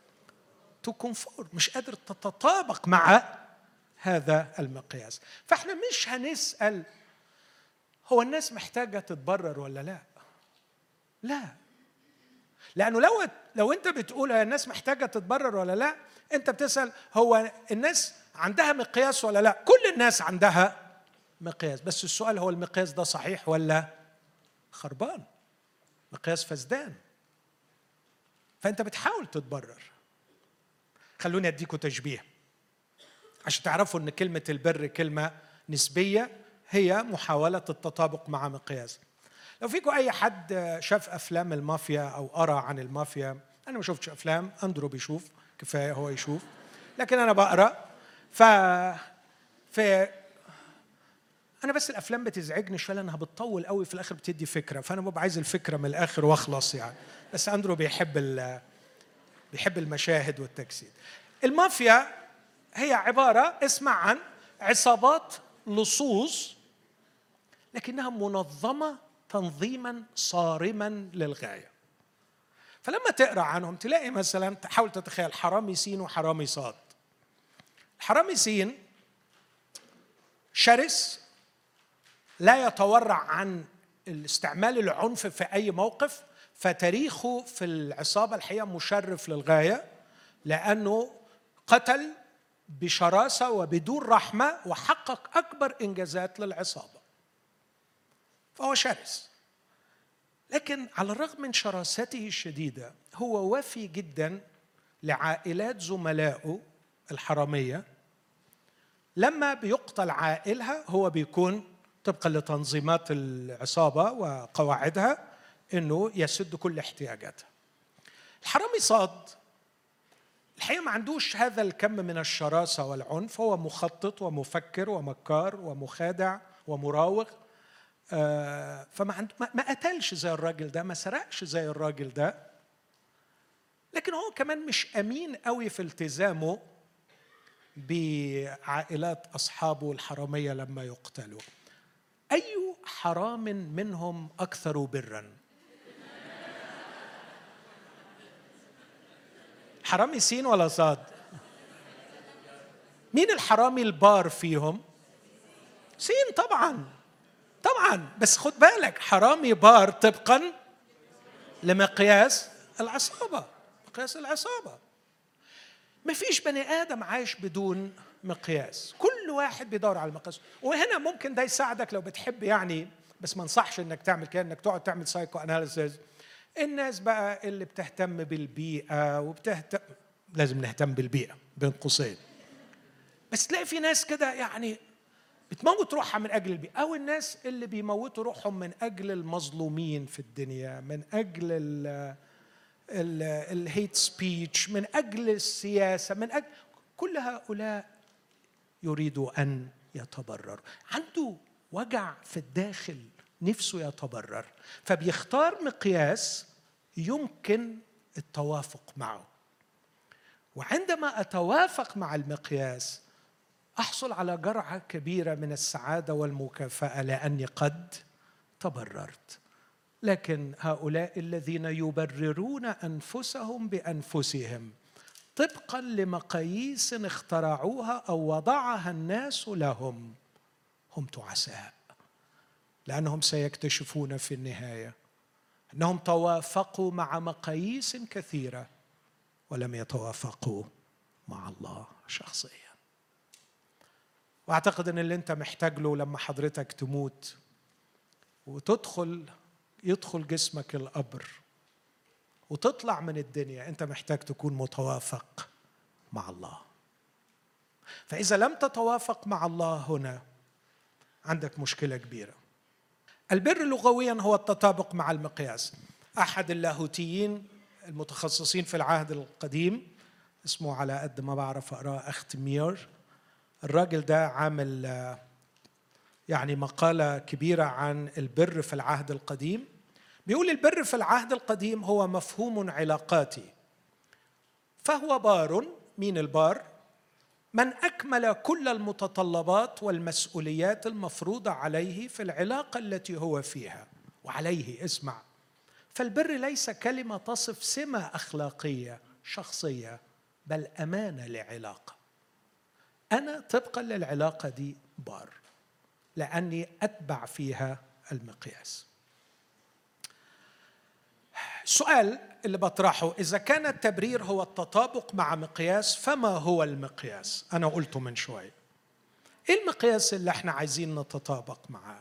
تكونفور مش قادر تتطابق مع هذا المقياس فاحنا مش هنسأل هو الناس محتاجة تتبرر ولا لا لا لانه لو لو انت بتقول الناس محتاجه تتبرر ولا لا انت بتسال هو الناس عندها مقياس ولا لا كل الناس عندها مقياس بس السؤال هو المقياس ده صحيح ولا خربان مقياس فسدان فانت بتحاول تتبرر خلوني اديكم تشبيه عشان تعرفوا ان كلمه البر كلمه نسبيه هي محاوله التطابق مع مقياس لو فيكم اي حد شاف افلام المافيا او قرا عن المافيا انا ما شفتش افلام اندرو بيشوف كفايه هو يشوف لكن انا بقرا ف في انا بس الافلام بتزعجني شويه لانها بتطول قوي في الاخر بتدي فكره فانا ببقى عايز الفكره من الاخر واخلص يعني بس اندرو بيحب بيحب المشاهد والتجسيد المافيا هي عباره اسمع عن عصابات لصوص لكنها منظمه تنظيما صارما للغايه فلما تقرا عنهم تلاقي مثلا تحاول تتخيل حرامي سين وحرامي صاد حرامي سين شرس لا يتورع عن استعمال العنف في اي موقف فتاريخه في العصابه الحقيقه مشرف للغايه لانه قتل بشراسه وبدون رحمه وحقق اكبر انجازات للعصابه فهو شرس لكن على الرغم من شراسته الشديده هو وفي جدا لعائلات زملائه الحراميه لما بيقتل عائلها هو بيكون طبقا لتنظيمات العصابه وقواعدها انه يسد كل احتياجاتها. الحرامي صاد الحقيقه ما عندوش هذا الكم من الشراسه والعنف هو مخطط ومفكر ومكار ومخادع ومراوغ آه، فما عنده ما قتلش زي الراجل ده ما سرقش زي الراجل ده لكن هو كمان مش امين قوي في التزامه بعائلات اصحابه الحراميه لما يقتلوا اي حرام منهم اكثر برا حرامي سين ولا صاد مين الحرامي البار فيهم سين طبعا طبعا بس خد بالك حرامي بار طبقا لمقياس العصابه مقياس العصابه ما فيش بني ادم عايش بدون مقياس كل واحد بيدور على المقياس وهنا ممكن ده يساعدك لو بتحب يعني بس ما انصحش انك تعمل كده انك تقعد تعمل سايكو اناليسيز الناس بقى اللي بتهتم بالبيئه وبتهتم لازم نهتم بالبيئه بين قوسين بس تلاقي في ناس كده يعني بتموت روحها من اجل البيئه او الناس اللي بيموتوا روحهم من اجل المظلومين في الدنيا من اجل الهيت سبيتش من اجل السياسه من اجل كل هؤلاء يريد ان يتبرر عنده وجع في الداخل نفسه يتبرر فبيختار مقياس يمكن التوافق معه وعندما اتوافق مع المقياس احصل على جرعه كبيره من السعاده والمكافاه لاني قد تبررت لكن هؤلاء الذين يبررون انفسهم بانفسهم طبقا لمقاييس اخترعوها او وضعها الناس لهم هم تعساء لانهم سيكتشفون في النهايه انهم توافقوا مع مقاييس كثيره ولم يتوافقوا مع الله شخصيا واعتقد ان اللي انت محتاج له لما حضرتك تموت وتدخل يدخل جسمك القبر وتطلع من الدنيا انت محتاج تكون متوافق مع الله فاذا لم تتوافق مع الله هنا عندك مشكله كبيره البر لغويا هو التطابق مع المقياس احد اللاهوتيين المتخصصين في العهد القديم اسمه على قد ما بعرف اقراه اخت مير الراجل ده عامل يعني مقالة كبيرة عن البر في العهد القديم بيقول البر في العهد القديم هو مفهوم علاقاتي فهو بار مين البار من اكمل كل المتطلبات والمسؤوليات المفروضه عليه في العلاقه التي هو فيها وعليه اسمع فالبر ليس كلمه تصف سمه اخلاقيه شخصيه بل امانه لعلاقه انا طبقا للعلاقه دي بار لاني اتبع فيها المقياس السؤال اللي بطرحه اذا كان التبرير هو التطابق مع مقياس فما هو المقياس انا قلته من شويه ايه المقياس اللي احنا عايزين نتطابق معاه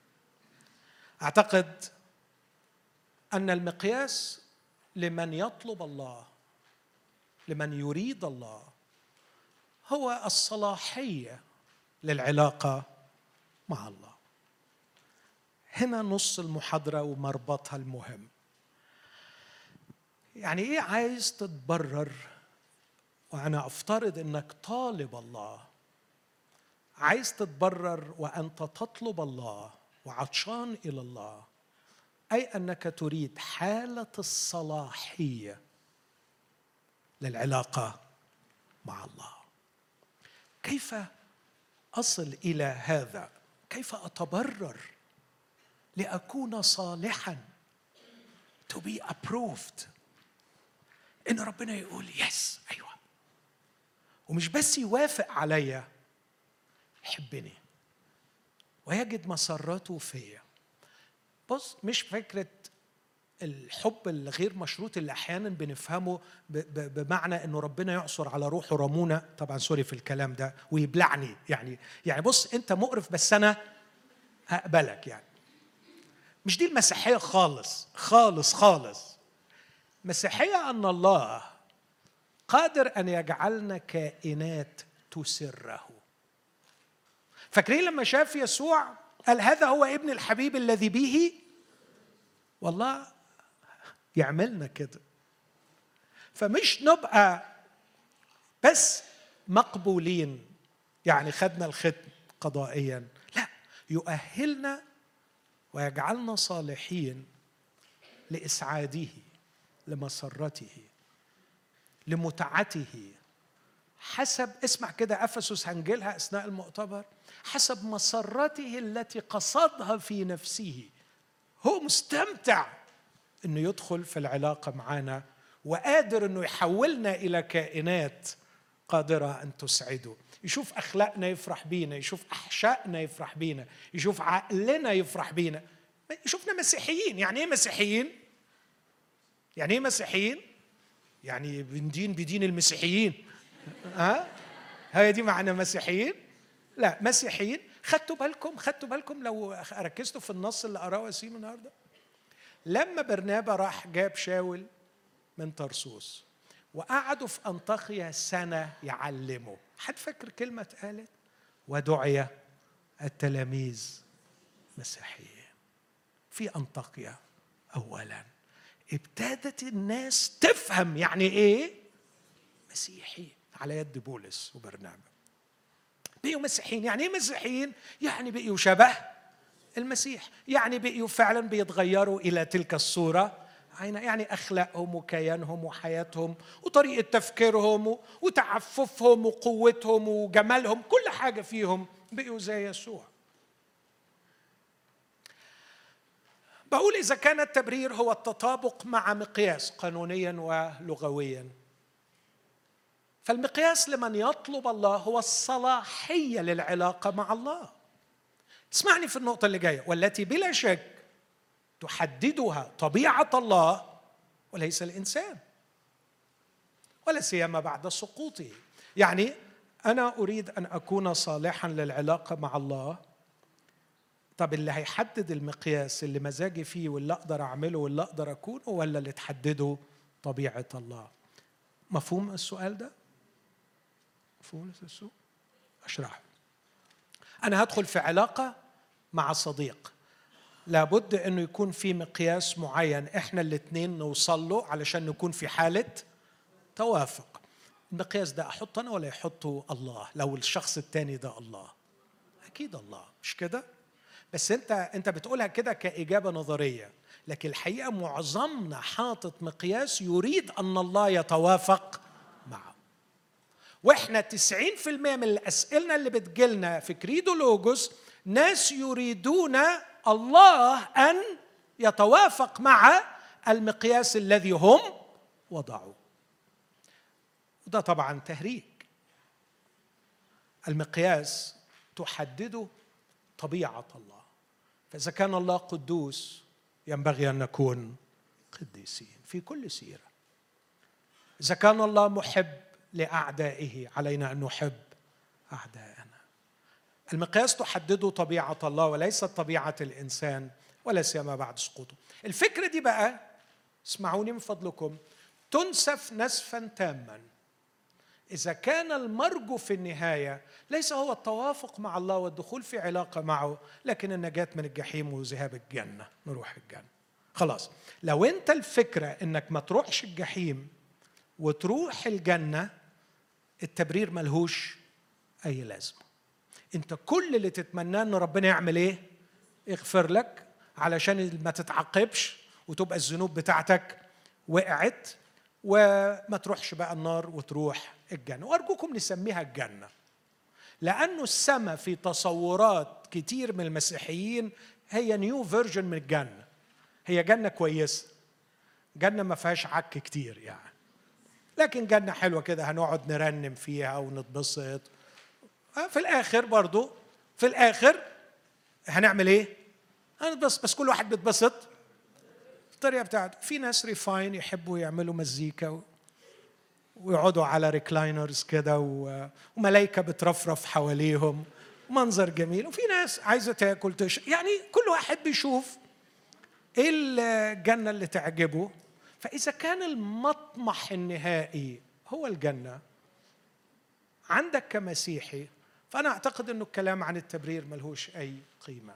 اعتقد ان المقياس لمن يطلب الله لمن يريد الله هو الصلاحيه للعلاقه مع الله هنا نص المحاضره ومربطها المهم يعني ايه عايز تتبرر وانا افترض انك طالب الله عايز تتبرر وانت تطلب الله وعطشان الى الله اي انك تريد حاله الصلاحيه للعلاقه مع الله كيف اصل الى هذا كيف اتبرر لاكون صالحا to be approved ان ربنا يقول يس ايوه ومش بس يوافق عليا يحبني ويجد مسرته فيا بص مش فكره الحب الغير مشروط اللي احيانا بنفهمه بمعنى انه ربنا يعصر على روحه رمونه طبعا سوري في الكلام ده ويبلعني يعني يعني بص انت مقرف بس انا هقبلك يعني مش دي المسيحيه خالص خالص خالص مسيحيه ان الله قادر ان يجعلنا كائنات تسره فاكرين لما شاف يسوع قال هذا هو ابن الحبيب الذي به والله يعملنا كده فمش نبقى بس مقبولين يعني خدنا الختم قضائيا لا يؤهلنا ويجعلنا صالحين لاسعاده لمسرته لمتعته حسب اسمع كده افسس هنجيلها اثناء المؤتمر حسب مسرته التي قصدها في نفسه هو مستمتع انه يدخل في العلاقه معنا وقادر انه يحولنا الى كائنات قادره ان تسعده يشوف اخلاقنا يفرح بينا يشوف احشائنا يفرح بينا يشوف عقلنا يفرح بينا يشوفنا مسيحيين يعني ايه مسيحيين يعني ايه مسيحيين يعني بندين بدين المسيحيين ها هي دي معنى مسيحيين لا مسيحيين خدتوا بالكم خدتوا بالكم لو ركزتوا في النص اللي قراه وسيم النهارده لما برنابا راح جاب شاول من طرسوس وقعدوا في انطاخيا سنه يعلموا حد فاكر كلمه اتقالت ودعي التلاميذ مسيحيين في انطاكيا اولا ابتدت الناس تفهم يعني ايه مسيحي على يد بولس وبرنابا بقيوا مسيحيين يعني ايه مسيحيين يعني بقيوا شبه المسيح يعني بقيوا فعلا بيتغيروا الى تلك الصوره يعني اخلاقهم وكيانهم وحياتهم وطريقه تفكيرهم وتعففهم وقوتهم وجمالهم كل حاجه فيهم بقيوا زي يسوع بقول اذا كان التبرير هو التطابق مع مقياس قانونيا ولغويا فالمقياس لمن يطلب الله هو الصلاحيه للعلاقه مع الله اسمعني في النقطه اللي جايه والتي بلا شك تحددها طبيعه الله وليس الانسان ولا سيما بعد سقوطه يعني انا اريد ان اكون صالحا للعلاقه مع الله طب اللي هيحدد المقياس اللي مزاجي فيه واللي اقدر اعمله واللي اقدر اكونه ولا اللي تحدده طبيعه الله مفهوم السؤال ده مفهوم السؤال اشرحه انا هدخل في علاقه مع صديق لابد انه يكون في مقياس معين احنا الاثنين نوصل له علشان نكون في حاله توافق المقياس ده احطه انا ولا يحطه الله لو الشخص الثاني ده الله اكيد الله مش كده بس انت انت بتقولها كده كاجابه نظريه لكن الحقيقه معظمنا حاطط مقياس يريد ان الله يتوافق معه واحنا 90% من الاسئله اللي بتجيلنا في كريدو لوجوس ناس يريدون الله ان يتوافق مع المقياس الذي هم وضعوه وده طبعا تهريج المقياس تحدده طبيعه الله فاذا كان الله قدوس ينبغي ان نكون قديسين في كل سيره اذا كان الله محب لاعدائه علينا ان نحب اعدائنا المقياس تحدده طبيعه الله وليست طبيعه الانسان ولا سيما بعد سقوطه الفكره دي بقى اسمعوني من فضلكم تنسف نسفا تاما اذا كان المرجو في النهايه ليس هو التوافق مع الله والدخول في علاقه معه لكن النجاه من الجحيم وذهاب الجنه نروح الجنه خلاص لو انت الفكره انك ما تروحش الجحيم وتروح الجنه التبرير ملهوش اي لازمه انت كل اللي تتمناه ان ربنا يعمل ايه يغفر لك علشان ما تتعاقبش وتبقى الذنوب بتاعتك وقعت وما تروحش بقى النار وتروح الجنه وارجوكم نسميها الجنه لانه السماء في تصورات كتير من المسيحيين هي نيو فيرجن من الجنه هي جنه كويسه جنه ما فيهاش عك كتير يعني لكن جنه حلوه كده هنقعد نرنم فيها ونتبسط آه، في الاخر برضو في الاخر هنعمل ايه هنتبسط بس كل واحد بيتبسط الطريقه بتاعته في ناس ريفاين يحبوا يعملوا مزيكا ويقعدوا على ريكلاينرز كده وملائكه بترفرف حواليهم منظر جميل وفي ناس عايزه تاكل تشرب يعني كل واحد بيشوف ايه الجنه اللي تعجبه فاذا كان المطمح النهائي هو الجنه عندك كمسيحي فأنا أعتقد أنه الكلام عن التبرير ملهوش أي قيمة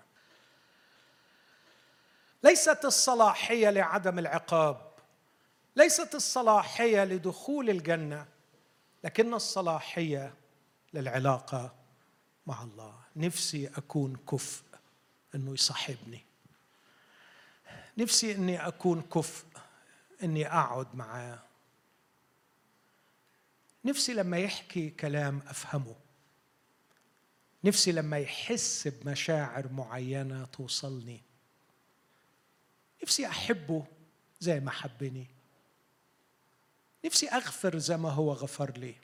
ليست الصلاحية لعدم العقاب ليست الصلاحية لدخول الجنة لكن الصلاحية للعلاقة مع الله نفسي أكون كفء أنه يصاحبني نفسي أني أكون كفء أني أقعد معاه نفسي لما يحكي كلام أفهمه نفسي لما يحس بمشاعر معينه توصلني نفسي احبه زي ما حبني نفسي اغفر زي ما هو غفر لي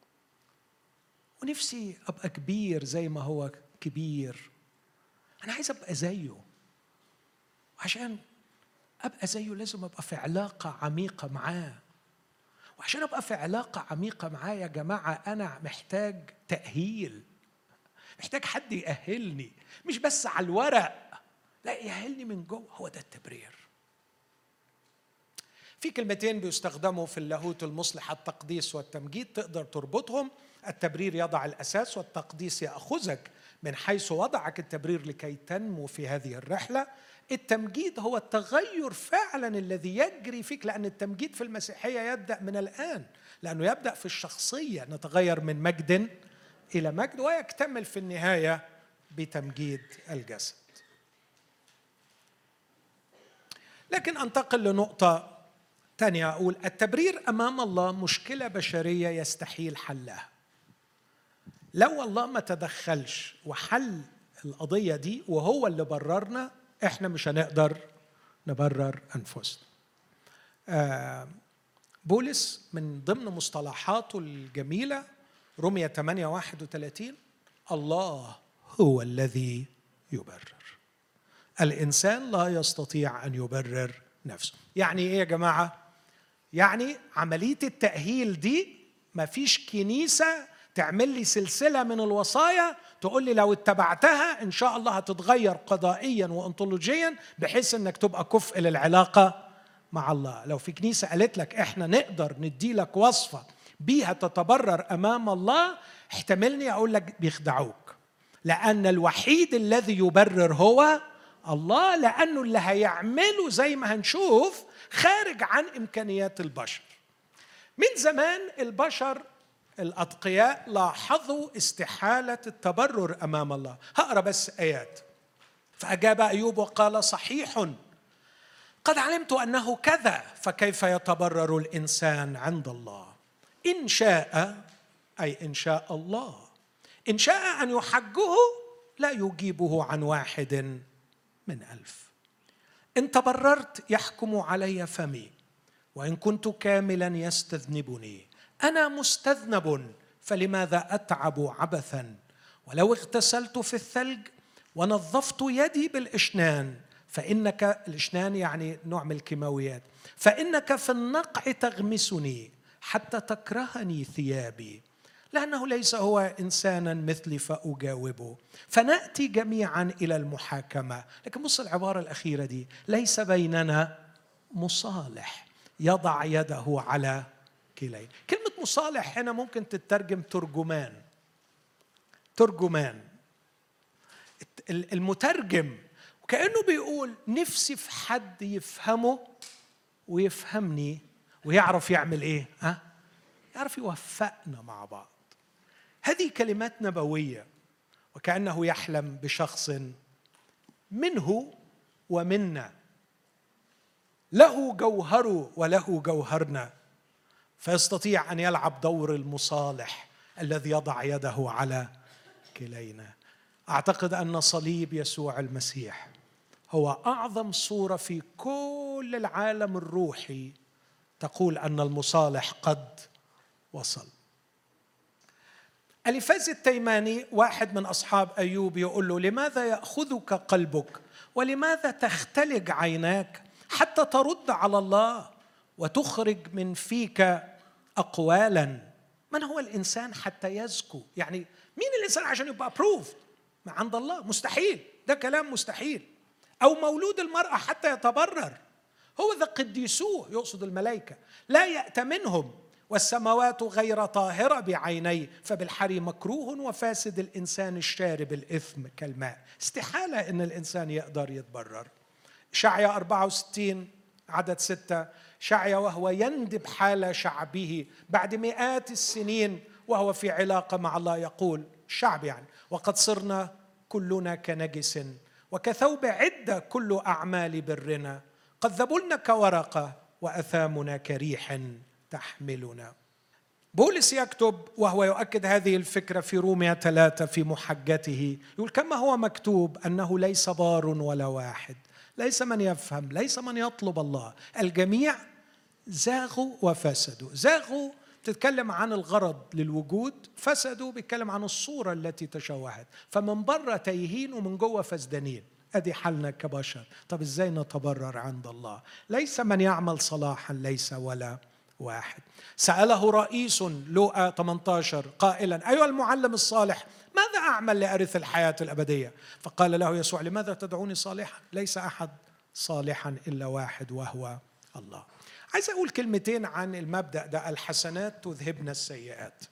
ونفسي ابقى كبير زي ما هو كبير انا عايز ابقى زيه عشان ابقى زيه لازم ابقى في علاقه عميقه معاه وعشان ابقى في علاقه عميقه معاه يا جماعه انا محتاج تاهيل محتاج حد يأهلني مش بس على الورق لا يأهلني من جوه هو ده التبرير في كلمتين بيستخدموا في اللاهوت المصلح التقديس والتمجيد تقدر تربطهم التبرير يضع الأساس والتقديس يأخذك من حيث وضعك التبرير لكي تنمو في هذه الرحلة التمجيد هو التغير فعلا الذي يجري فيك لأن التمجيد في المسيحية يبدأ من الآن لأنه يبدأ في الشخصية نتغير من مجد الى مجد ويكتمل في النهايه بتمجيد الجسد لكن انتقل لنقطه ثانيه اقول التبرير امام الله مشكله بشريه يستحيل حلها لو الله ما تدخلش وحل القضيه دي وهو اللي بررنا احنا مش هنقدر نبرر انفسنا آه، بولس من ضمن مصطلحاته الجميله رمية 8 31 الله هو الذي يبرر الانسان لا يستطيع ان يبرر نفسه يعني ايه يا جماعه يعني عمليه التاهيل دي ما فيش كنيسه تعمل لي سلسله من الوصايا تقول لي لو اتبعتها ان شاء الله هتتغير قضائيا وانطولوجيا بحيث انك تبقى كفء للعلاقه مع الله لو في كنيسه قالت لك احنا نقدر ندي لك وصفه بيها تتبرر امام الله احتملني اقول لك بيخدعوك لان الوحيد الذي يبرر هو الله لانه اللي هيعمله زي ما هنشوف خارج عن امكانيات البشر من زمان البشر الاتقياء لاحظوا استحاله التبرر امام الله هقرا بس ايات فاجاب ايوب وقال صحيح قد علمت انه كذا فكيف يتبرر الانسان عند الله ان شاء اي ان شاء الله ان شاء ان يحجه لا يجيبه عن واحد من الف ان تبررت يحكم علي فمي وان كنت كاملا يستذنبني انا مستذنب فلماذا اتعب عبثا ولو اغتسلت في الثلج ونظفت يدي بالاشنان فانك الاشنان يعني نوع من الكيماويات فانك في النقع تغمسني حتى تكرهني ثيابي لانه ليس هو انسانا مثلي فاجاوبه فناتي جميعا الى المحاكمه لكن بص العباره الاخيره دي ليس بيننا مصالح يضع يده على كليه كلمه مصالح هنا ممكن تترجم ترجمان ترجمان المترجم وكانه بيقول نفسي في حد يفهمه ويفهمني ويعرف يعمل ايه ها يعرف يوفقنا مع بعض هذه كلمات نبويه وكانه يحلم بشخص منه ومنا له جوهره وله جوهرنا فيستطيع ان يلعب دور المصالح الذي يضع يده على كلينا اعتقد ان صليب يسوع المسيح هو اعظم صوره في كل العالم الروحي تقول ان المصالح قد وصل اليفاز التيماني واحد من اصحاب ايوب يقول له لماذا ياخذك قلبك ولماذا تختلج عيناك حتى ترد على الله وتخرج من فيك اقوالا من هو الانسان حتى يزكو يعني مين الانسان عشان يبقى ابروفد عند الله مستحيل ده كلام مستحيل او مولود المراه حتى يتبرر هو ذا قديسوه يقصد الملائكه لا يأتمنهم والسماوات غير طاهرة بعيني فبالحري مكروه وفاسد الإنسان الشارب الإثم كالماء استحالة أن الإنسان يقدر يتبرر شعيا 64 عدد ستة شعيا وهو يندب حال شعبه بعد مئات السنين وهو في علاقة مع الله يقول الشعب يعني وقد صرنا كلنا كنجس وكثوب عدة كل أعمال برنا قد ذبلنا كورقة وأثامنا كريح تحملنا بولس يكتب وهو يؤكد هذه الفكرة في روميا ثلاثة في محجته يقول كما هو مكتوب أنه ليس بار ولا واحد ليس من يفهم ليس من يطلب الله الجميع زاغوا وفسدوا زاغوا تتكلم عن الغرض للوجود فسدوا بيتكلم عن الصورة التي تشوهت فمن بره تايهين ومن جوه فسدانين ادي حالنا كبشر طب ازاي نتبرر عند الله ليس من يعمل صلاحا ليس ولا واحد سأله رئيس لوقا 18 قائلا أيها المعلم الصالح ماذا أعمل لأرث الحياة الأبدية فقال له يسوع لماذا تدعوني صالحا ليس أحد صالحا إلا واحد وهو الله عايز أقول كلمتين عن المبدأ ده الحسنات تذهبن السيئات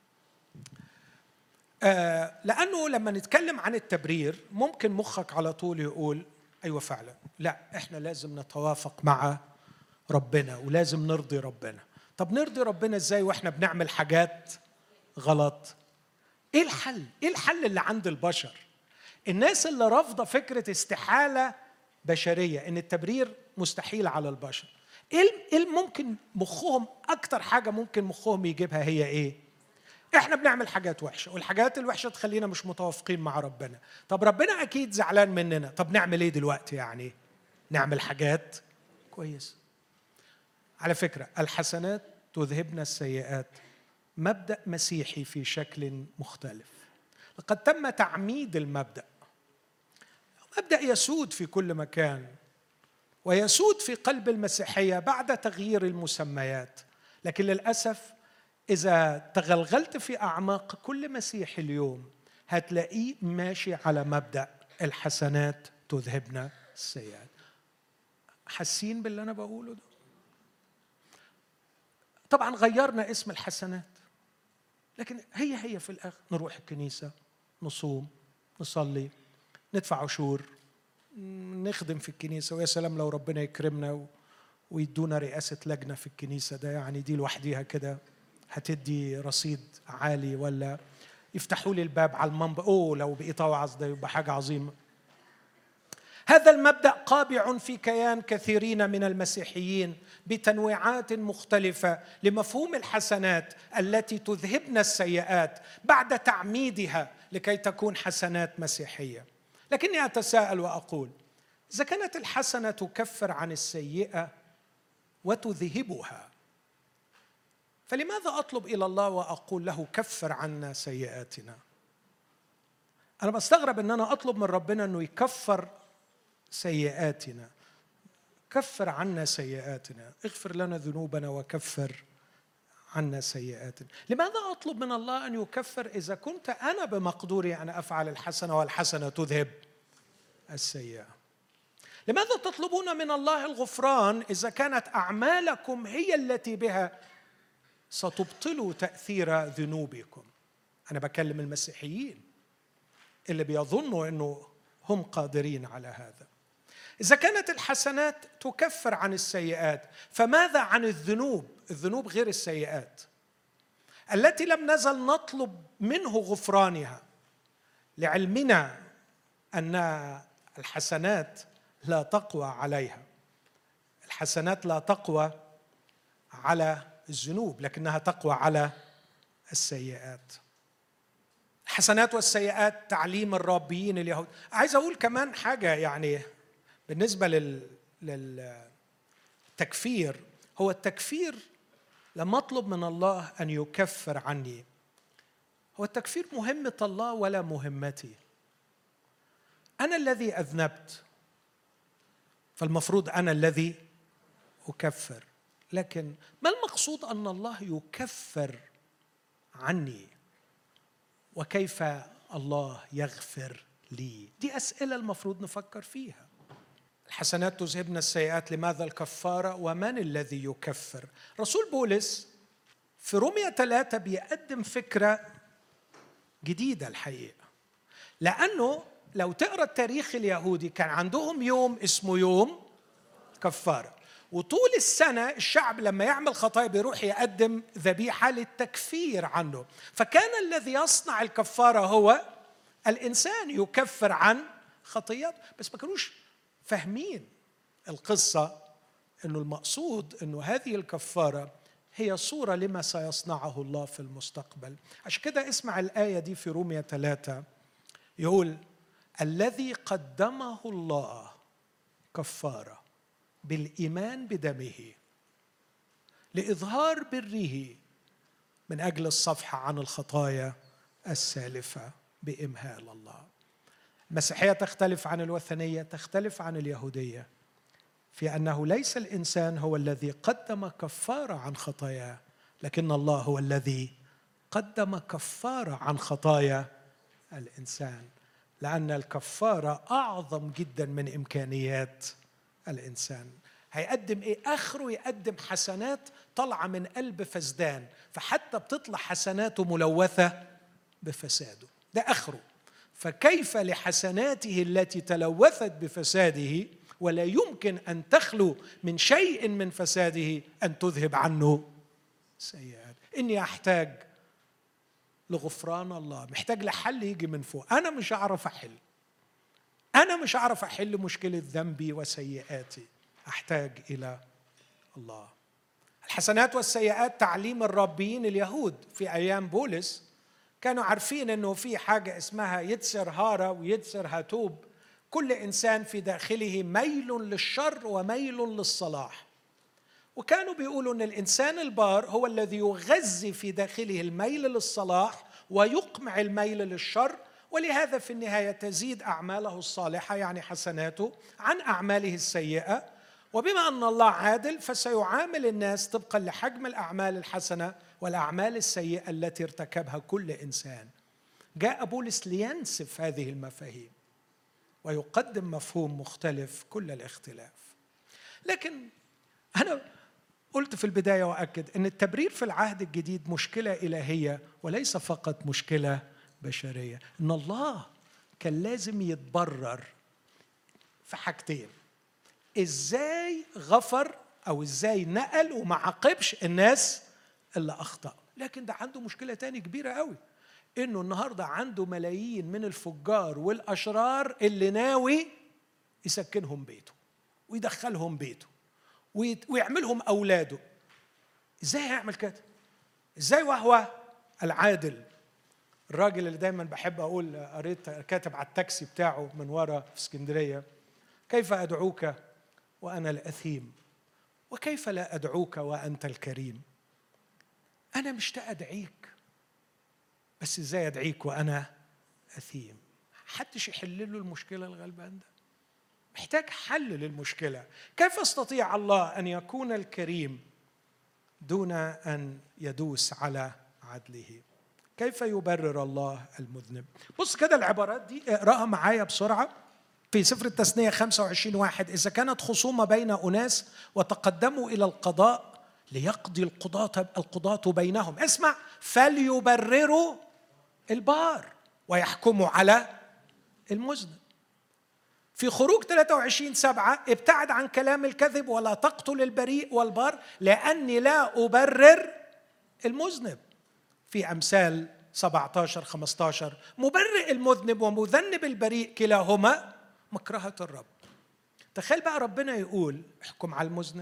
آه لأنه لما نتكلم عن التبرير ممكن مخك على طول يقول أيوة فعلا لا إحنا لازم نتوافق مع ربنا ولازم نرضي ربنا طب نرضي ربنا ازاي واحنا بنعمل حاجات غلط ايه الحل ايه الحل اللي عند البشر الناس اللي رافضه فكره استحاله بشريه ان التبرير مستحيل على البشر ايه إيه ممكن مخهم اكتر حاجه ممكن مخهم يجيبها هي ايه احنا بنعمل حاجات وحشه والحاجات الوحشه تخلينا مش متوافقين مع ربنا طب ربنا اكيد زعلان مننا طب نعمل ايه دلوقتي يعني نعمل حاجات كويسه على فكره الحسنات تذهبنا السيئات مبدا مسيحي في شكل مختلف لقد تم تعميد المبدا مبدا يسود في كل مكان ويسود في قلب المسيحيه بعد تغيير المسميات لكن للاسف اذا تغلغلت في اعماق كل مسيحي اليوم هتلاقيه ماشي على مبدا الحسنات تذهبنا السيئات حاسين باللي انا بقوله ده طبعا غيرنا اسم الحسنات لكن هي هي في الاخر نروح الكنيسه نصوم نصلي ندفع عشور نخدم في الكنيسه ويا سلام لو ربنا يكرمنا ويدونا رئاسه لجنه في الكنيسه ده يعني دي لوحديها كده هتدي رصيد عالي ولا يفتحوا لي الباب على المنبر اوه لو بقيت اوعظ ده يبقى حاجه عظيمه هذا المبدا قابع في كيان كثيرين من المسيحيين بتنويعات مختلفه لمفهوم الحسنات التي تذهبن السيئات بعد تعميدها لكي تكون حسنات مسيحيه لكني اتساءل واقول اذا كانت الحسنه تكفر عن السيئه وتذهبها فلماذا اطلب الى الله واقول له كفر عنا سيئاتنا انا بستغرب ان انا اطلب من ربنا انه يكفر سيئاتنا كفر عنا سيئاتنا اغفر لنا ذنوبنا وكفر عنا سيئاتنا لماذا اطلب من الله ان يكفر اذا كنت انا بمقدوري ان افعل الحسنه والحسنه تذهب السيئه لماذا تطلبون من الله الغفران اذا كانت اعمالكم هي التي بها ستبطلوا تاثير ذنوبكم انا بكلم المسيحيين اللي بيظنوا انه هم قادرين على هذا اذا كانت الحسنات تكفر عن السيئات فماذا عن الذنوب الذنوب غير السيئات التي لم نزل نطلب منه غفرانها لعلمنا ان الحسنات لا تقوى عليها الحسنات لا تقوى على الذنوب لكنها تقوى على السيئات الحسنات والسيئات تعليم الرابيين اليهود عايز اقول كمان حاجه يعني بالنسبه لل للتكفير هو التكفير لما اطلب من الله ان يكفر عني هو التكفير مهمه الله ولا مهمتي انا الذي اذنبت فالمفروض انا الذي اكفر لكن ما المقصود ان الله يكفر عني وكيف الله يغفر لي دي اسئله المفروض نفكر فيها الحسنات تذهبن السيئات لماذا الكفارة ومن الذي يكفر رسول بولس في رومية ثلاثة بيقدم فكرة جديدة الحقيقة لأنه لو تقرأ التاريخ اليهودي كان عندهم يوم اسمه يوم كفارة وطول السنة الشعب لما يعمل خطايا بيروح يقدم ذبيحة للتكفير عنه فكان الذي يصنع الكفارة هو الإنسان يكفر عن خطيئته بس ما كانوش فاهمين القصة أنه المقصود أنه هذه الكفارة هي صورة لما سيصنعه الله في المستقبل عشان كده اسمع الآية دي في رومية ثلاثة يقول الذي قدمه الله كفارة بالإيمان بدمه لإظهار بره من أجل الصفحة عن الخطايا السالفة بإمهال الله المسيحيه تختلف عن الوثنيه تختلف عن اليهوديه في انه ليس الانسان هو الذي قدم كفاره عن خطاياه لكن الله هو الذي قدم كفاره عن خطايا الانسان لان الكفاره اعظم جدا من امكانيات الانسان هيقدم ايه اخره يقدم حسنات طالعه من قلب فسدان فحتى بتطلع حسناته ملوثه بفساده ده اخره فكيف لحسناته التي تلوثت بفساده ولا يمكن ان تخلو من شيء من فساده ان تذهب عنه سيئات اني احتاج لغفران الله محتاج لحل يجي من فوق انا مش هعرف احل انا مش هعرف احل مشكله ذنبي وسيئاتي احتاج الى الله الحسنات والسيئات تعليم الربيين اليهود في ايام بولس كانوا عارفين انه في حاجه اسمها يتسر هارا ويتسر هاتوب كل انسان في داخله ميل للشر وميل للصلاح وكانوا بيقولوا ان الانسان البار هو الذي يغذي في داخله الميل للصلاح ويقمع الميل للشر ولهذا في النهايه تزيد اعماله الصالحه يعني حسناته عن اعماله السيئه وبما ان الله عادل فسيعامل الناس طبقا لحجم الاعمال الحسنه والاعمال السيئه التي ارتكبها كل انسان جاء بولس لينسف هذه المفاهيم ويقدم مفهوم مختلف كل الاختلاف لكن انا قلت في البدايه واكد ان التبرير في العهد الجديد مشكله الهيه وليس فقط مشكله بشريه ان الله كان لازم يتبرر في حاجتين ازاي غفر او ازاي نقل وما عاقبش الناس اللي اخطاوا لكن ده عنده مشكله تاني كبيره قوي انه النهارده عنده ملايين من الفجار والاشرار اللي ناوي يسكنهم بيته ويدخلهم بيته ويعملهم اولاده ازاي هيعمل كده ازاي وهو العادل الراجل اللي دايما بحب اقول قريت كاتب على التاكسي بتاعه من ورا في اسكندريه كيف ادعوك وانا الاثيم وكيف لا ادعوك وانت الكريم انا مشتاق ادعيك بس ازاي ادعيك وانا اثيم حدش يحل له المشكله الغلبان ده محتاج حل للمشكله كيف يستطيع الله ان يكون الكريم دون ان يدوس على عدله كيف يبرر الله المذنب بص كده العبارات دي اقراها معايا بسرعه في سفر التثنية 25 واحد إذا كانت خصومة بين أناس وتقدموا إلى القضاء ليقضي القضاة القضاة بينهم اسمع فليبرروا البار ويحكموا على المذنب في خروج 23 سبعة ابتعد عن كلام الكذب ولا تقتل البريء والبار لأني لا أبرر المذنب في أمثال 17 15 مبرئ المذنب ومذنب البريء كلاهما مكرهة الرب تخيل بقى ربنا يقول احكم على المذنب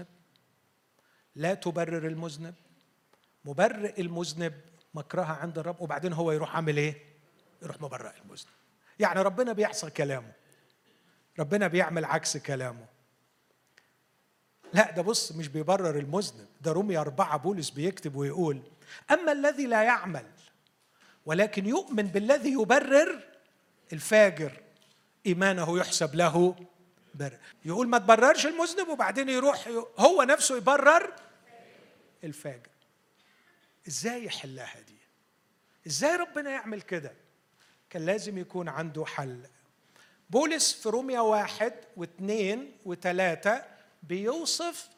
لا تبرر المذنب مبرئ المذنب مكرهة عند الرب وبعدين هو يروح عامل ايه يروح مبرئ المذنب يعني ربنا بيحصل كلامه ربنا بيعمل عكس كلامه لا ده بص مش بيبرر المذنب ده رومي أربعة بولس بيكتب ويقول أما الذي لا يعمل ولكن يؤمن بالذي يبرر الفاجر إيمانه يحسب له بر يقول ما تبررش المذنب وبعدين يروح هو نفسه يبرر الفاجر ازاي يحلها دي ازاي ربنا يعمل كده كان لازم يكون عنده حل بولس في روميا واحد واثنين وثلاثة بيوصف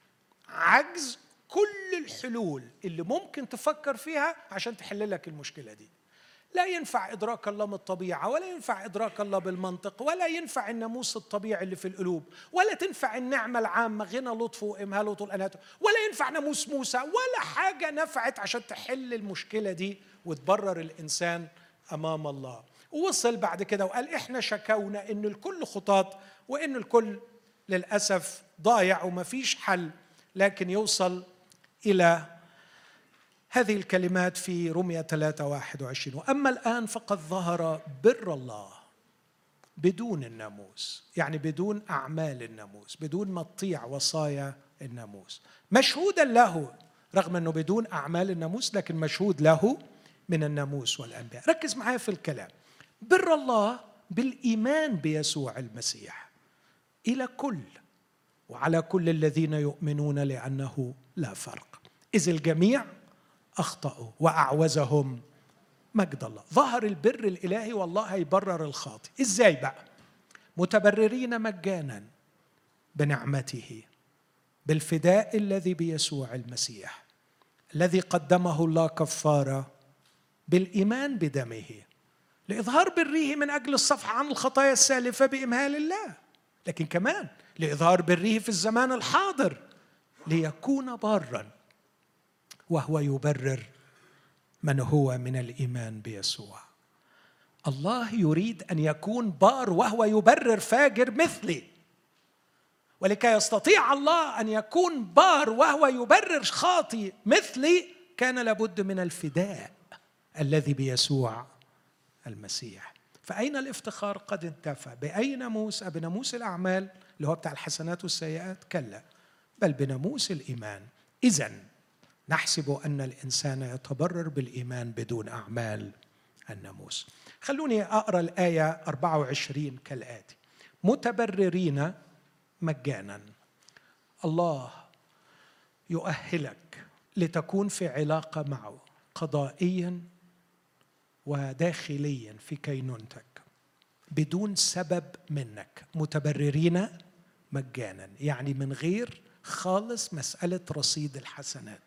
عجز كل الحلول اللي ممكن تفكر فيها عشان تحل لك المشكلة دي لا ينفع إدراك الله من الطبيعة ولا ينفع إدراك الله بالمنطق ولا ينفع الناموس الطبيعي اللي في القلوب ولا تنفع النعمة العامة غنى لطفه وإمهاله وطول أناته ولا ينفع ناموس موسى ولا حاجة نفعت عشان تحل المشكلة دي وتبرر الإنسان أمام الله ووصل بعد كده وقال احنا شكونا ان الكل خطاط وان الكل للاسف ضايع وما فيش حل لكن يوصل الى هذه الكلمات في رمية 3 21 وأما الآن فقد ظهر بر الله بدون الناموس يعني بدون أعمال الناموس بدون ما تطيع وصايا الناموس مشهودا له رغم أنه بدون أعمال الناموس لكن مشهود له من الناموس والأنبياء ركز معايا في الكلام بر الله بالايمان بيسوع المسيح الى كل وعلى كل الذين يؤمنون لانه لا فرق اذ الجميع اخطاوا واعوزهم مجد الله ظهر البر الالهي والله هيبرر الخاطئ ازاي بقى متبررين مجانا بنعمته بالفداء الذي بيسوع المسيح الذي قدمه الله كفاره بالايمان بدمه لإظهار بره من أجل الصفح عن الخطايا السالفة بإمهال الله لكن كمان لإظهار بره في الزمان الحاضر ليكون بارا وهو يبرر من هو من الايمان بيسوع الله يريد ان يكون بار وهو يبرر فاجر مثلي ولكي يستطيع الله ان يكون بار وهو يبرر خاطي مثلي كان لابد من الفداء الذي بيسوع المسيح فأين الافتخار قد انتفى بأي ناموس بناموس الأعمال اللي هو بتاع الحسنات والسيئات كلا بل بناموس الإيمان إذا نحسب أن الإنسان يتبرر بالإيمان بدون أعمال الناموس خلوني أقرأ الآية 24 كالآتي متبررين مجانا الله يؤهلك لتكون في علاقة معه قضائيا وداخليا في كينونتك بدون سبب منك متبررين مجانا يعني من غير خالص مسألة رصيد الحسنات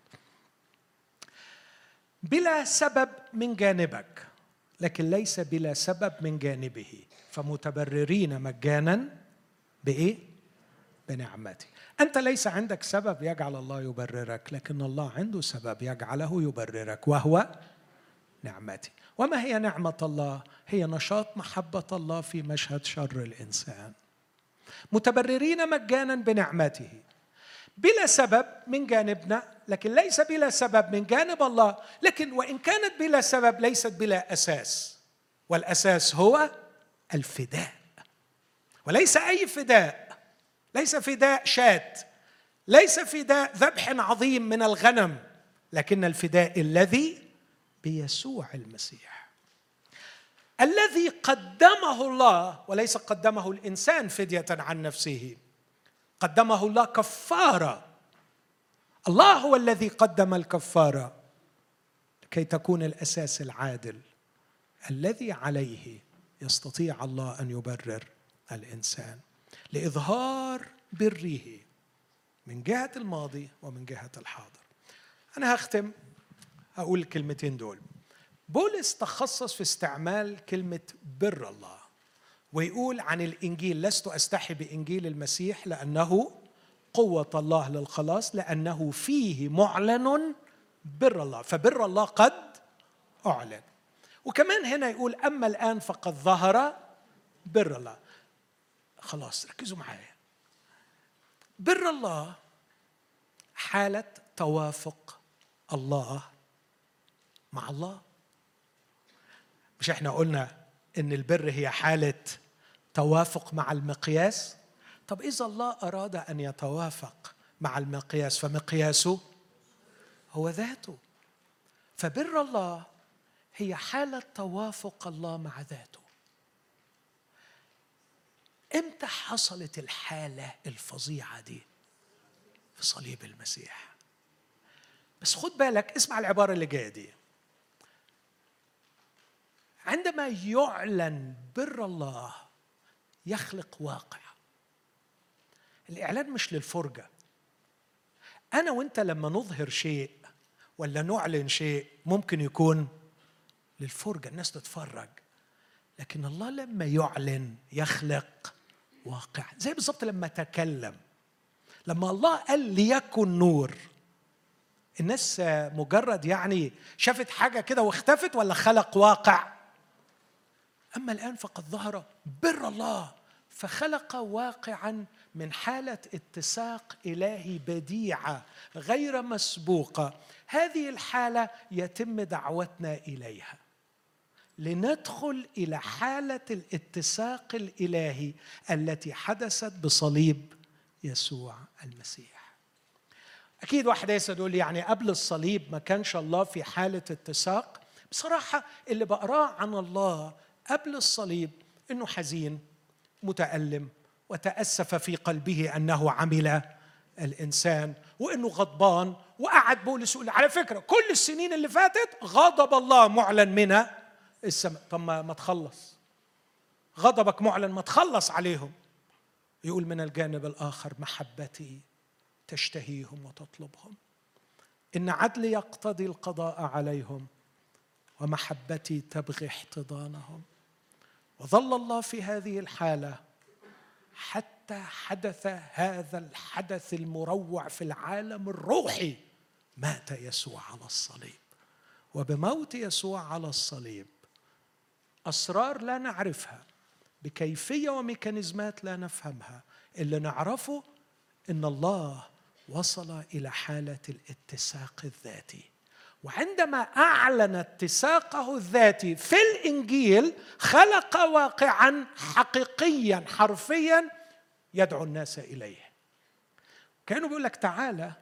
بلا سبب من جانبك لكن ليس بلا سبب من جانبه فمتبررين مجانا بايه بنعمته انت ليس عندك سبب يجعل الله يبررك لكن الله عنده سبب يجعله يبررك وهو نعمته وما هي نعمه الله هي نشاط محبه الله في مشهد شر الانسان متبررين مجانا بنعمته بلا سبب من جانبنا لكن ليس بلا سبب من جانب الله لكن وان كانت بلا سبب ليست بلا اساس والاساس هو الفداء وليس اي فداء ليس فداء شاة ليس فداء ذبح عظيم من الغنم لكن الفداء الذي بيسوع المسيح الذي قدمه الله وليس قدمه الانسان فديه عن نفسه قدمه الله كفاره الله هو الذي قدم الكفاره كي تكون الاساس العادل الذي عليه يستطيع الله ان يبرر الانسان لاظهار بره من جهه الماضي ومن جهه الحاضر انا هختم هقول الكلمتين دول بولس تخصص في استعمال كلمه بر الله ويقول عن الانجيل لست استحي بانجيل المسيح لانه قوه الله للخلاص لانه فيه معلن بر الله فبر الله قد اعلن وكمان هنا يقول اما الان فقد ظهر بر الله خلاص ركزوا معايا بر الله حاله توافق الله مع الله مش احنا قلنا ان البر هي حاله توافق مع المقياس طب اذا الله اراد ان يتوافق مع المقياس فمقياسه هو ذاته فبر الله هي حاله توافق الله مع ذاته امتى حصلت الحاله الفظيعه دي في صليب المسيح بس خد بالك اسمع العباره اللي جايه دي عندما يعلن بر الله يخلق واقع الاعلان مش للفرجه انا وانت لما نظهر شيء ولا نعلن شيء ممكن يكون للفرجه الناس تتفرج لكن الله لما يعلن يخلق واقع زي بالظبط لما تكلم لما الله قال ليكن نور الناس مجرد يعني شافت حاجه كده واختفت ولا خلق واقع اما الان فقد ظهر بر الله فخلق واقعا من حاله اتساق الهي بديعه غير مسبوقه هذه الحاله يتم دعوتنا اليها لندخل الى حاله الاتساق الالهي التي حدثت بصليب يسوع المسيح اكيد واحد يسال يقول يعني قبل الصليب ما كانش الله في حاله اتساق بصراحه اللي بقراه عن الله قبل الصليب انه حزين متالم وتاسف في قلبه انه عمل الانسان وانه غضبان وقعد بولس يقول على فكره كل السنين اللي فاتت غضب الله معلن من السماء طب ما تخلص غضبك معلن ما تخلص عليهم يقول من الجانب الاخر محبتي تشتهيهم وتطلبهم ان عدلي يقتضي القضاء عليهم ومحبتي تبغي احتضانهم وظل الله في هذه الحاله حتى حدث هذا الحدث المروع في العالم الروحي مات يسوع على الصليب وبموت يسوع على الصليب اسرار لا نعرفها بكيفيه وميكانيزمات لا نفهمها اللي نعرفه ان الله وصل الى حاله الاتساق الذاتي وعندما اعلن اتساقه الذاتي في الانجيل خلق واقعا حقيقيا حرفيا يدعو الناس اليه كانوا بيقول لك تعالى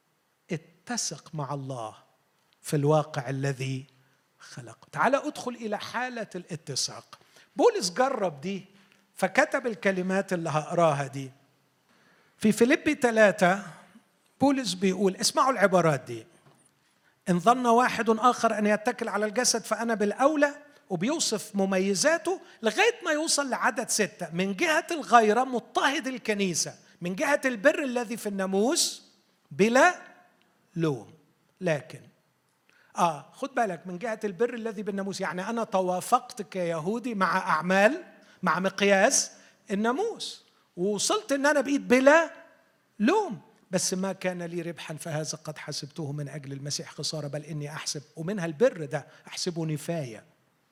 اتسق مع الله في الواقع الذي خلقه تعالى ادخل الى حاله الاتساق بولس جرب دي فكتب الكلمات اللي هقراها دي في فيليبي ثلاثة بولس بيقول اسمعوا العبارات دي إن ظن واحد آخر أن يتكل على الجسد فأنا بالأولى وبيوصف مميزاته لغاية ما يوصل لعدد ستة من جهة الغيرة مضطهد الكنيسة من جهة البر الذي في الناموس بلا لوم لكن اه خد بالك من جهه البر الذي بالناموس يعني انا توافقت كيهودي مع اعمال مع مقياس الناموس ووصلت ان انا بقيت بلا لوم بس ما كان لي ربحا فهذا قد حسبته من اجل المسيح خساره بل اني احسب ومنها البر ده احسبه نفايه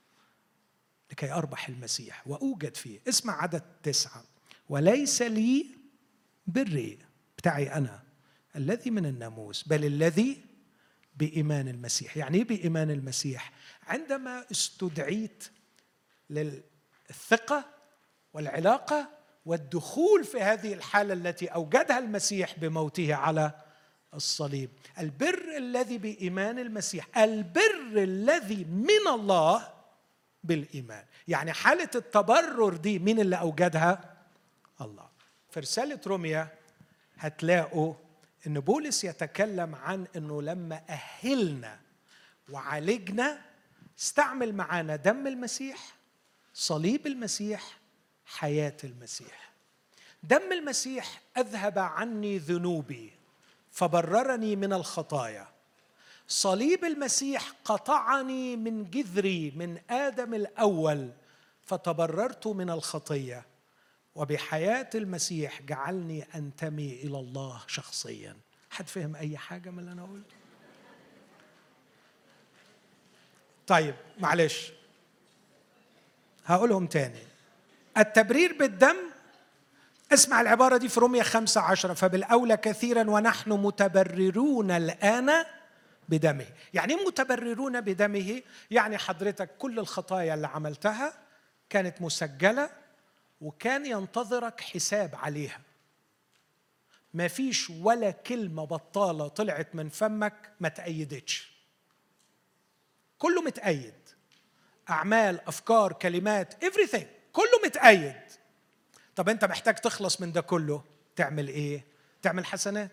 لكي اربح المسيح واوجد فيه اسمع عدد تسعه وليس لي بري بتاعي انا الذي من الناموس بل الذي بايمان المسيح يعني ايه بايمان المسيح عندما استدعيت للثقه والعلاقه والدخول في هذه الحاله التي اوجدها المسيح بموته على الصليب البر الذي بايمان المسيح البر الذي من الله بالايمان يعني حاله التبرر دي مين اللي اوجدها الله في رساله روميا هتلاقوا ان بولس يتكلم عن انه لما اهلنا وعالجنا استعمل معانا دم المسيح صليب المسيح حياه المسيح دم المسيح اذهب عني ذنوبي فبررني من الخطايا صليب المسيح قطعني من جذري من ادم الاول فتبررت من الخطيه وبحياة المسيح جعلني أنتمي إلى الله شخصيا حد فهم أي حاجة من اللي أنا قلته طيب معلش هقولهم تاني التبرير بالدم اسمع العبارة دي في رومية خمسة عشرة فبالأولى كثيرا ونحن متبررون الآن بدمه يعني متبررون بدمه يعني حضرتك كل الخطايا اللي عملتها كانت مسجلة وكان ينتظرك حساب عليها ما فيش ولا كلمة بطالة طلعت من فمك ما تأيدتش كله متأيد أعمال أفكار كلمات everything كله متأيد طب أنت محتاج تخلص من ده كله تعمل إيه؟ تعمل حسنات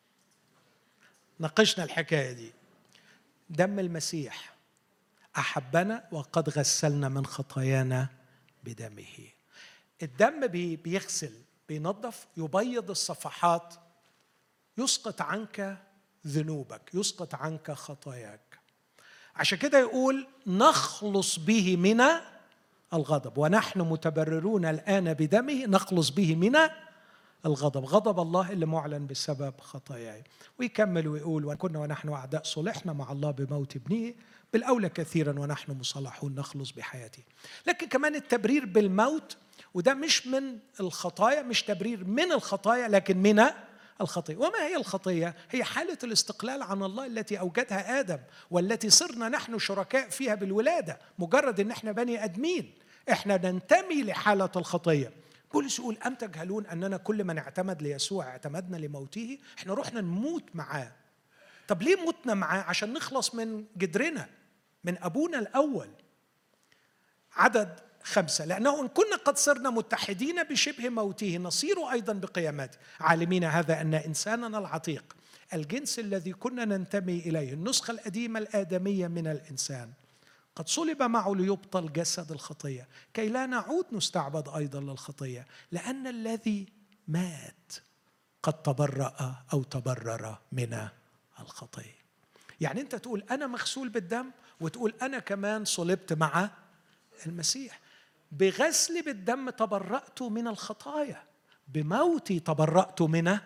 ناقشنا الحكاية دي دم المسيح أحبنا وقد غسلنا من خطايانا بدمه الدم بيغسل بينظف يبيض الصفحات يسقط عنك ذنوبك يسقط عنك خطاياك عشان كده يقول نخلص به من الغضب ونحن متبررون الآن بدمه نخلص به من الغضب غضب الله اللي معلن بسبب خطاياي ويكمل ويقول وكنا ونحن أعداء صلحنا مع الله بموت ابنه بالأولى كثيرا ونحن مصالحون نخلص بحياته لكن كمان التبرير بالموت وده مش من الخطايا مش تبرير من الخطايا لكن من الخطية وما هي الخطية؟ هي حالة الاستقلال عن الله التي أوجدها آدم والتي صرنا نحن شركاء فيها بالولادة مجرد أن احنا بني أدمين احنا ننتمي لحالة الخطية بولس يقول أم تجهلون أننا كل من اعتمد ليسوع اعتمدنا لموته احنا رحنا نموت معاه طب ليه متنا معاه عشان نخلص من جدرنا من أبونا الأول عدد خمسة لأنه إن كنا قد صرنا متحدين بشبه موته نصير أيضا بقيامته عالمين هذا أن إنساننا العتيق الجنس الذي كنا ننتمي إليه النسخة القديمة الآدمية من الإنسان قد صلب معه ليبطل جسد الخطية كي لا نعود نستعبد أيضا للخطية لأن الذي مات قد تبرأ أو تبرر من الخطية يعني أنت تقول أنا مغسول بالدم وتقول أنا كمان صلبت مع المسيح بغسل بالدم تبرأت من الخطايا بموتي تبرأت من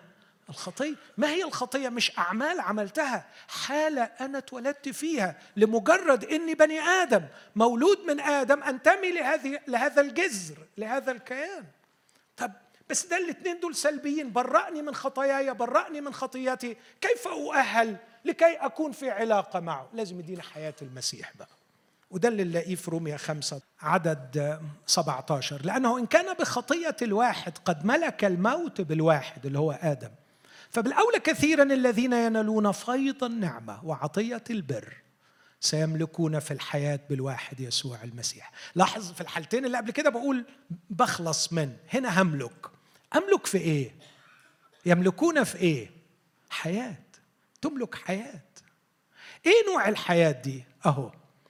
الخطيه ما هي الخطيه مش اعمال عملتها حاله انا اتولدت فيها لمجرد اني بني ادم مولود من ادم انتمي لهذه لهذا الجذر لهذا الكيان طب بس ده الاثنين دول سلبيين برأني من خطاياي برأني من خطياتي كيف أؤهل لكي أكون في علاقة معه لازم يدينا حياة المسيح بقى وده اللي نلاقيه في روميا خمسة عدد 17 لأنه إن كان بخطية الواحد قد ملك الموت بالواحد اللي هو آدم فبالأولى كثيرا الذين ينالون فيض النعمة وعطية البر سيملكون في الحياة بالواحد يسوع المسيح لاحظ في الحالتين اللي قبل كده بقول بخلص من هنا هملك أملك في إيه يملكون في إيه حياة تملك حياة إيه نوع الحياة دي أهو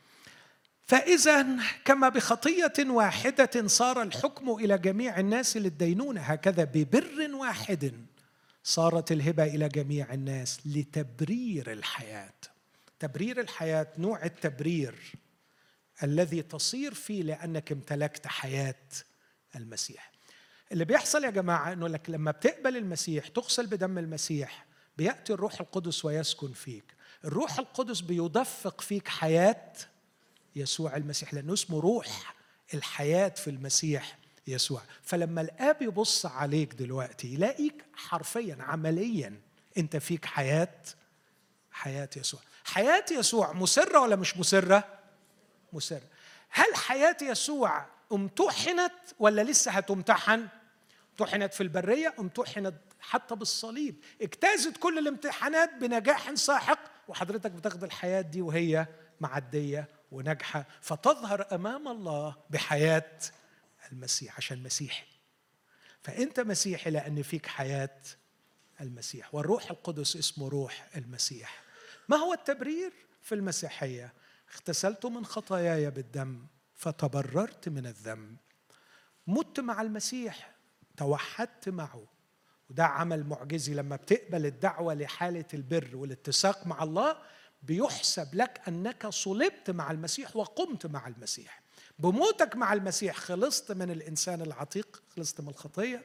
فإذا كما بخطية واحدة صار الحكم إلى جميع الناس للدينونة هكذا ببر واحد صارت الهبة إلى جميع الناس لتبرير الحياة تبرير الحياة نوع التبرير الذي تصير فيه لأنك امتلكت حياة المسيح اللي بيحصل يا جماعة أنه لك لما بتقبل المسيح تغسل بدم المسيح بيأتي الروح القدس ويسكن فيك الروح القدس بيدفق فيك حياة يسوع المسيح لأنه اسمه روح الحياة في المسيح يسوع فلما الآب يبص عليك دلوقتي يلاقيك حرفيا عمليا أنت فيك حياة حياة يسوع حياة يسوع مسرة ولا مش مسرة؟ مسرة هل حياة يسوع امتحنت ولا لسه هتمتحن؟ امتحنت في البرية امتحنت حتى بالصليب اجتازت كل الامتحانات بنجاح ساحق وحضرتك بتاخد الحياة دي وهي معدية وناجحة فتظهر أمام الله بحياة المسيح عشان مسيحي فأنت مسيحي لأن فيك حياة المسيح والروح القدس اسمه روح المسيح ما هو التبرير في المسيحية اغتسلت من خطاياي بالدم فتبررت من الذنب مت مع المسيح توحدت معه وده عمل معجزي لما بتقبل الدعوة لحالة البر والاتساق مع الله بيحسب لك أنك صلبت مع المسيح وقمت مع المسيح بموتك مع المسيح خلصت من الإنسان العتيق خلصت من الخطية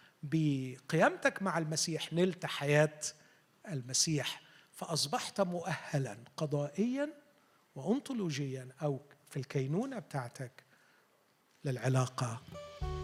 بقيامتك مع المسيح نلت حياة المسيح فأصبحت مؤهلا قضائيا وأنطولوجيا أو في الكينونة بتاعتك للعلاقة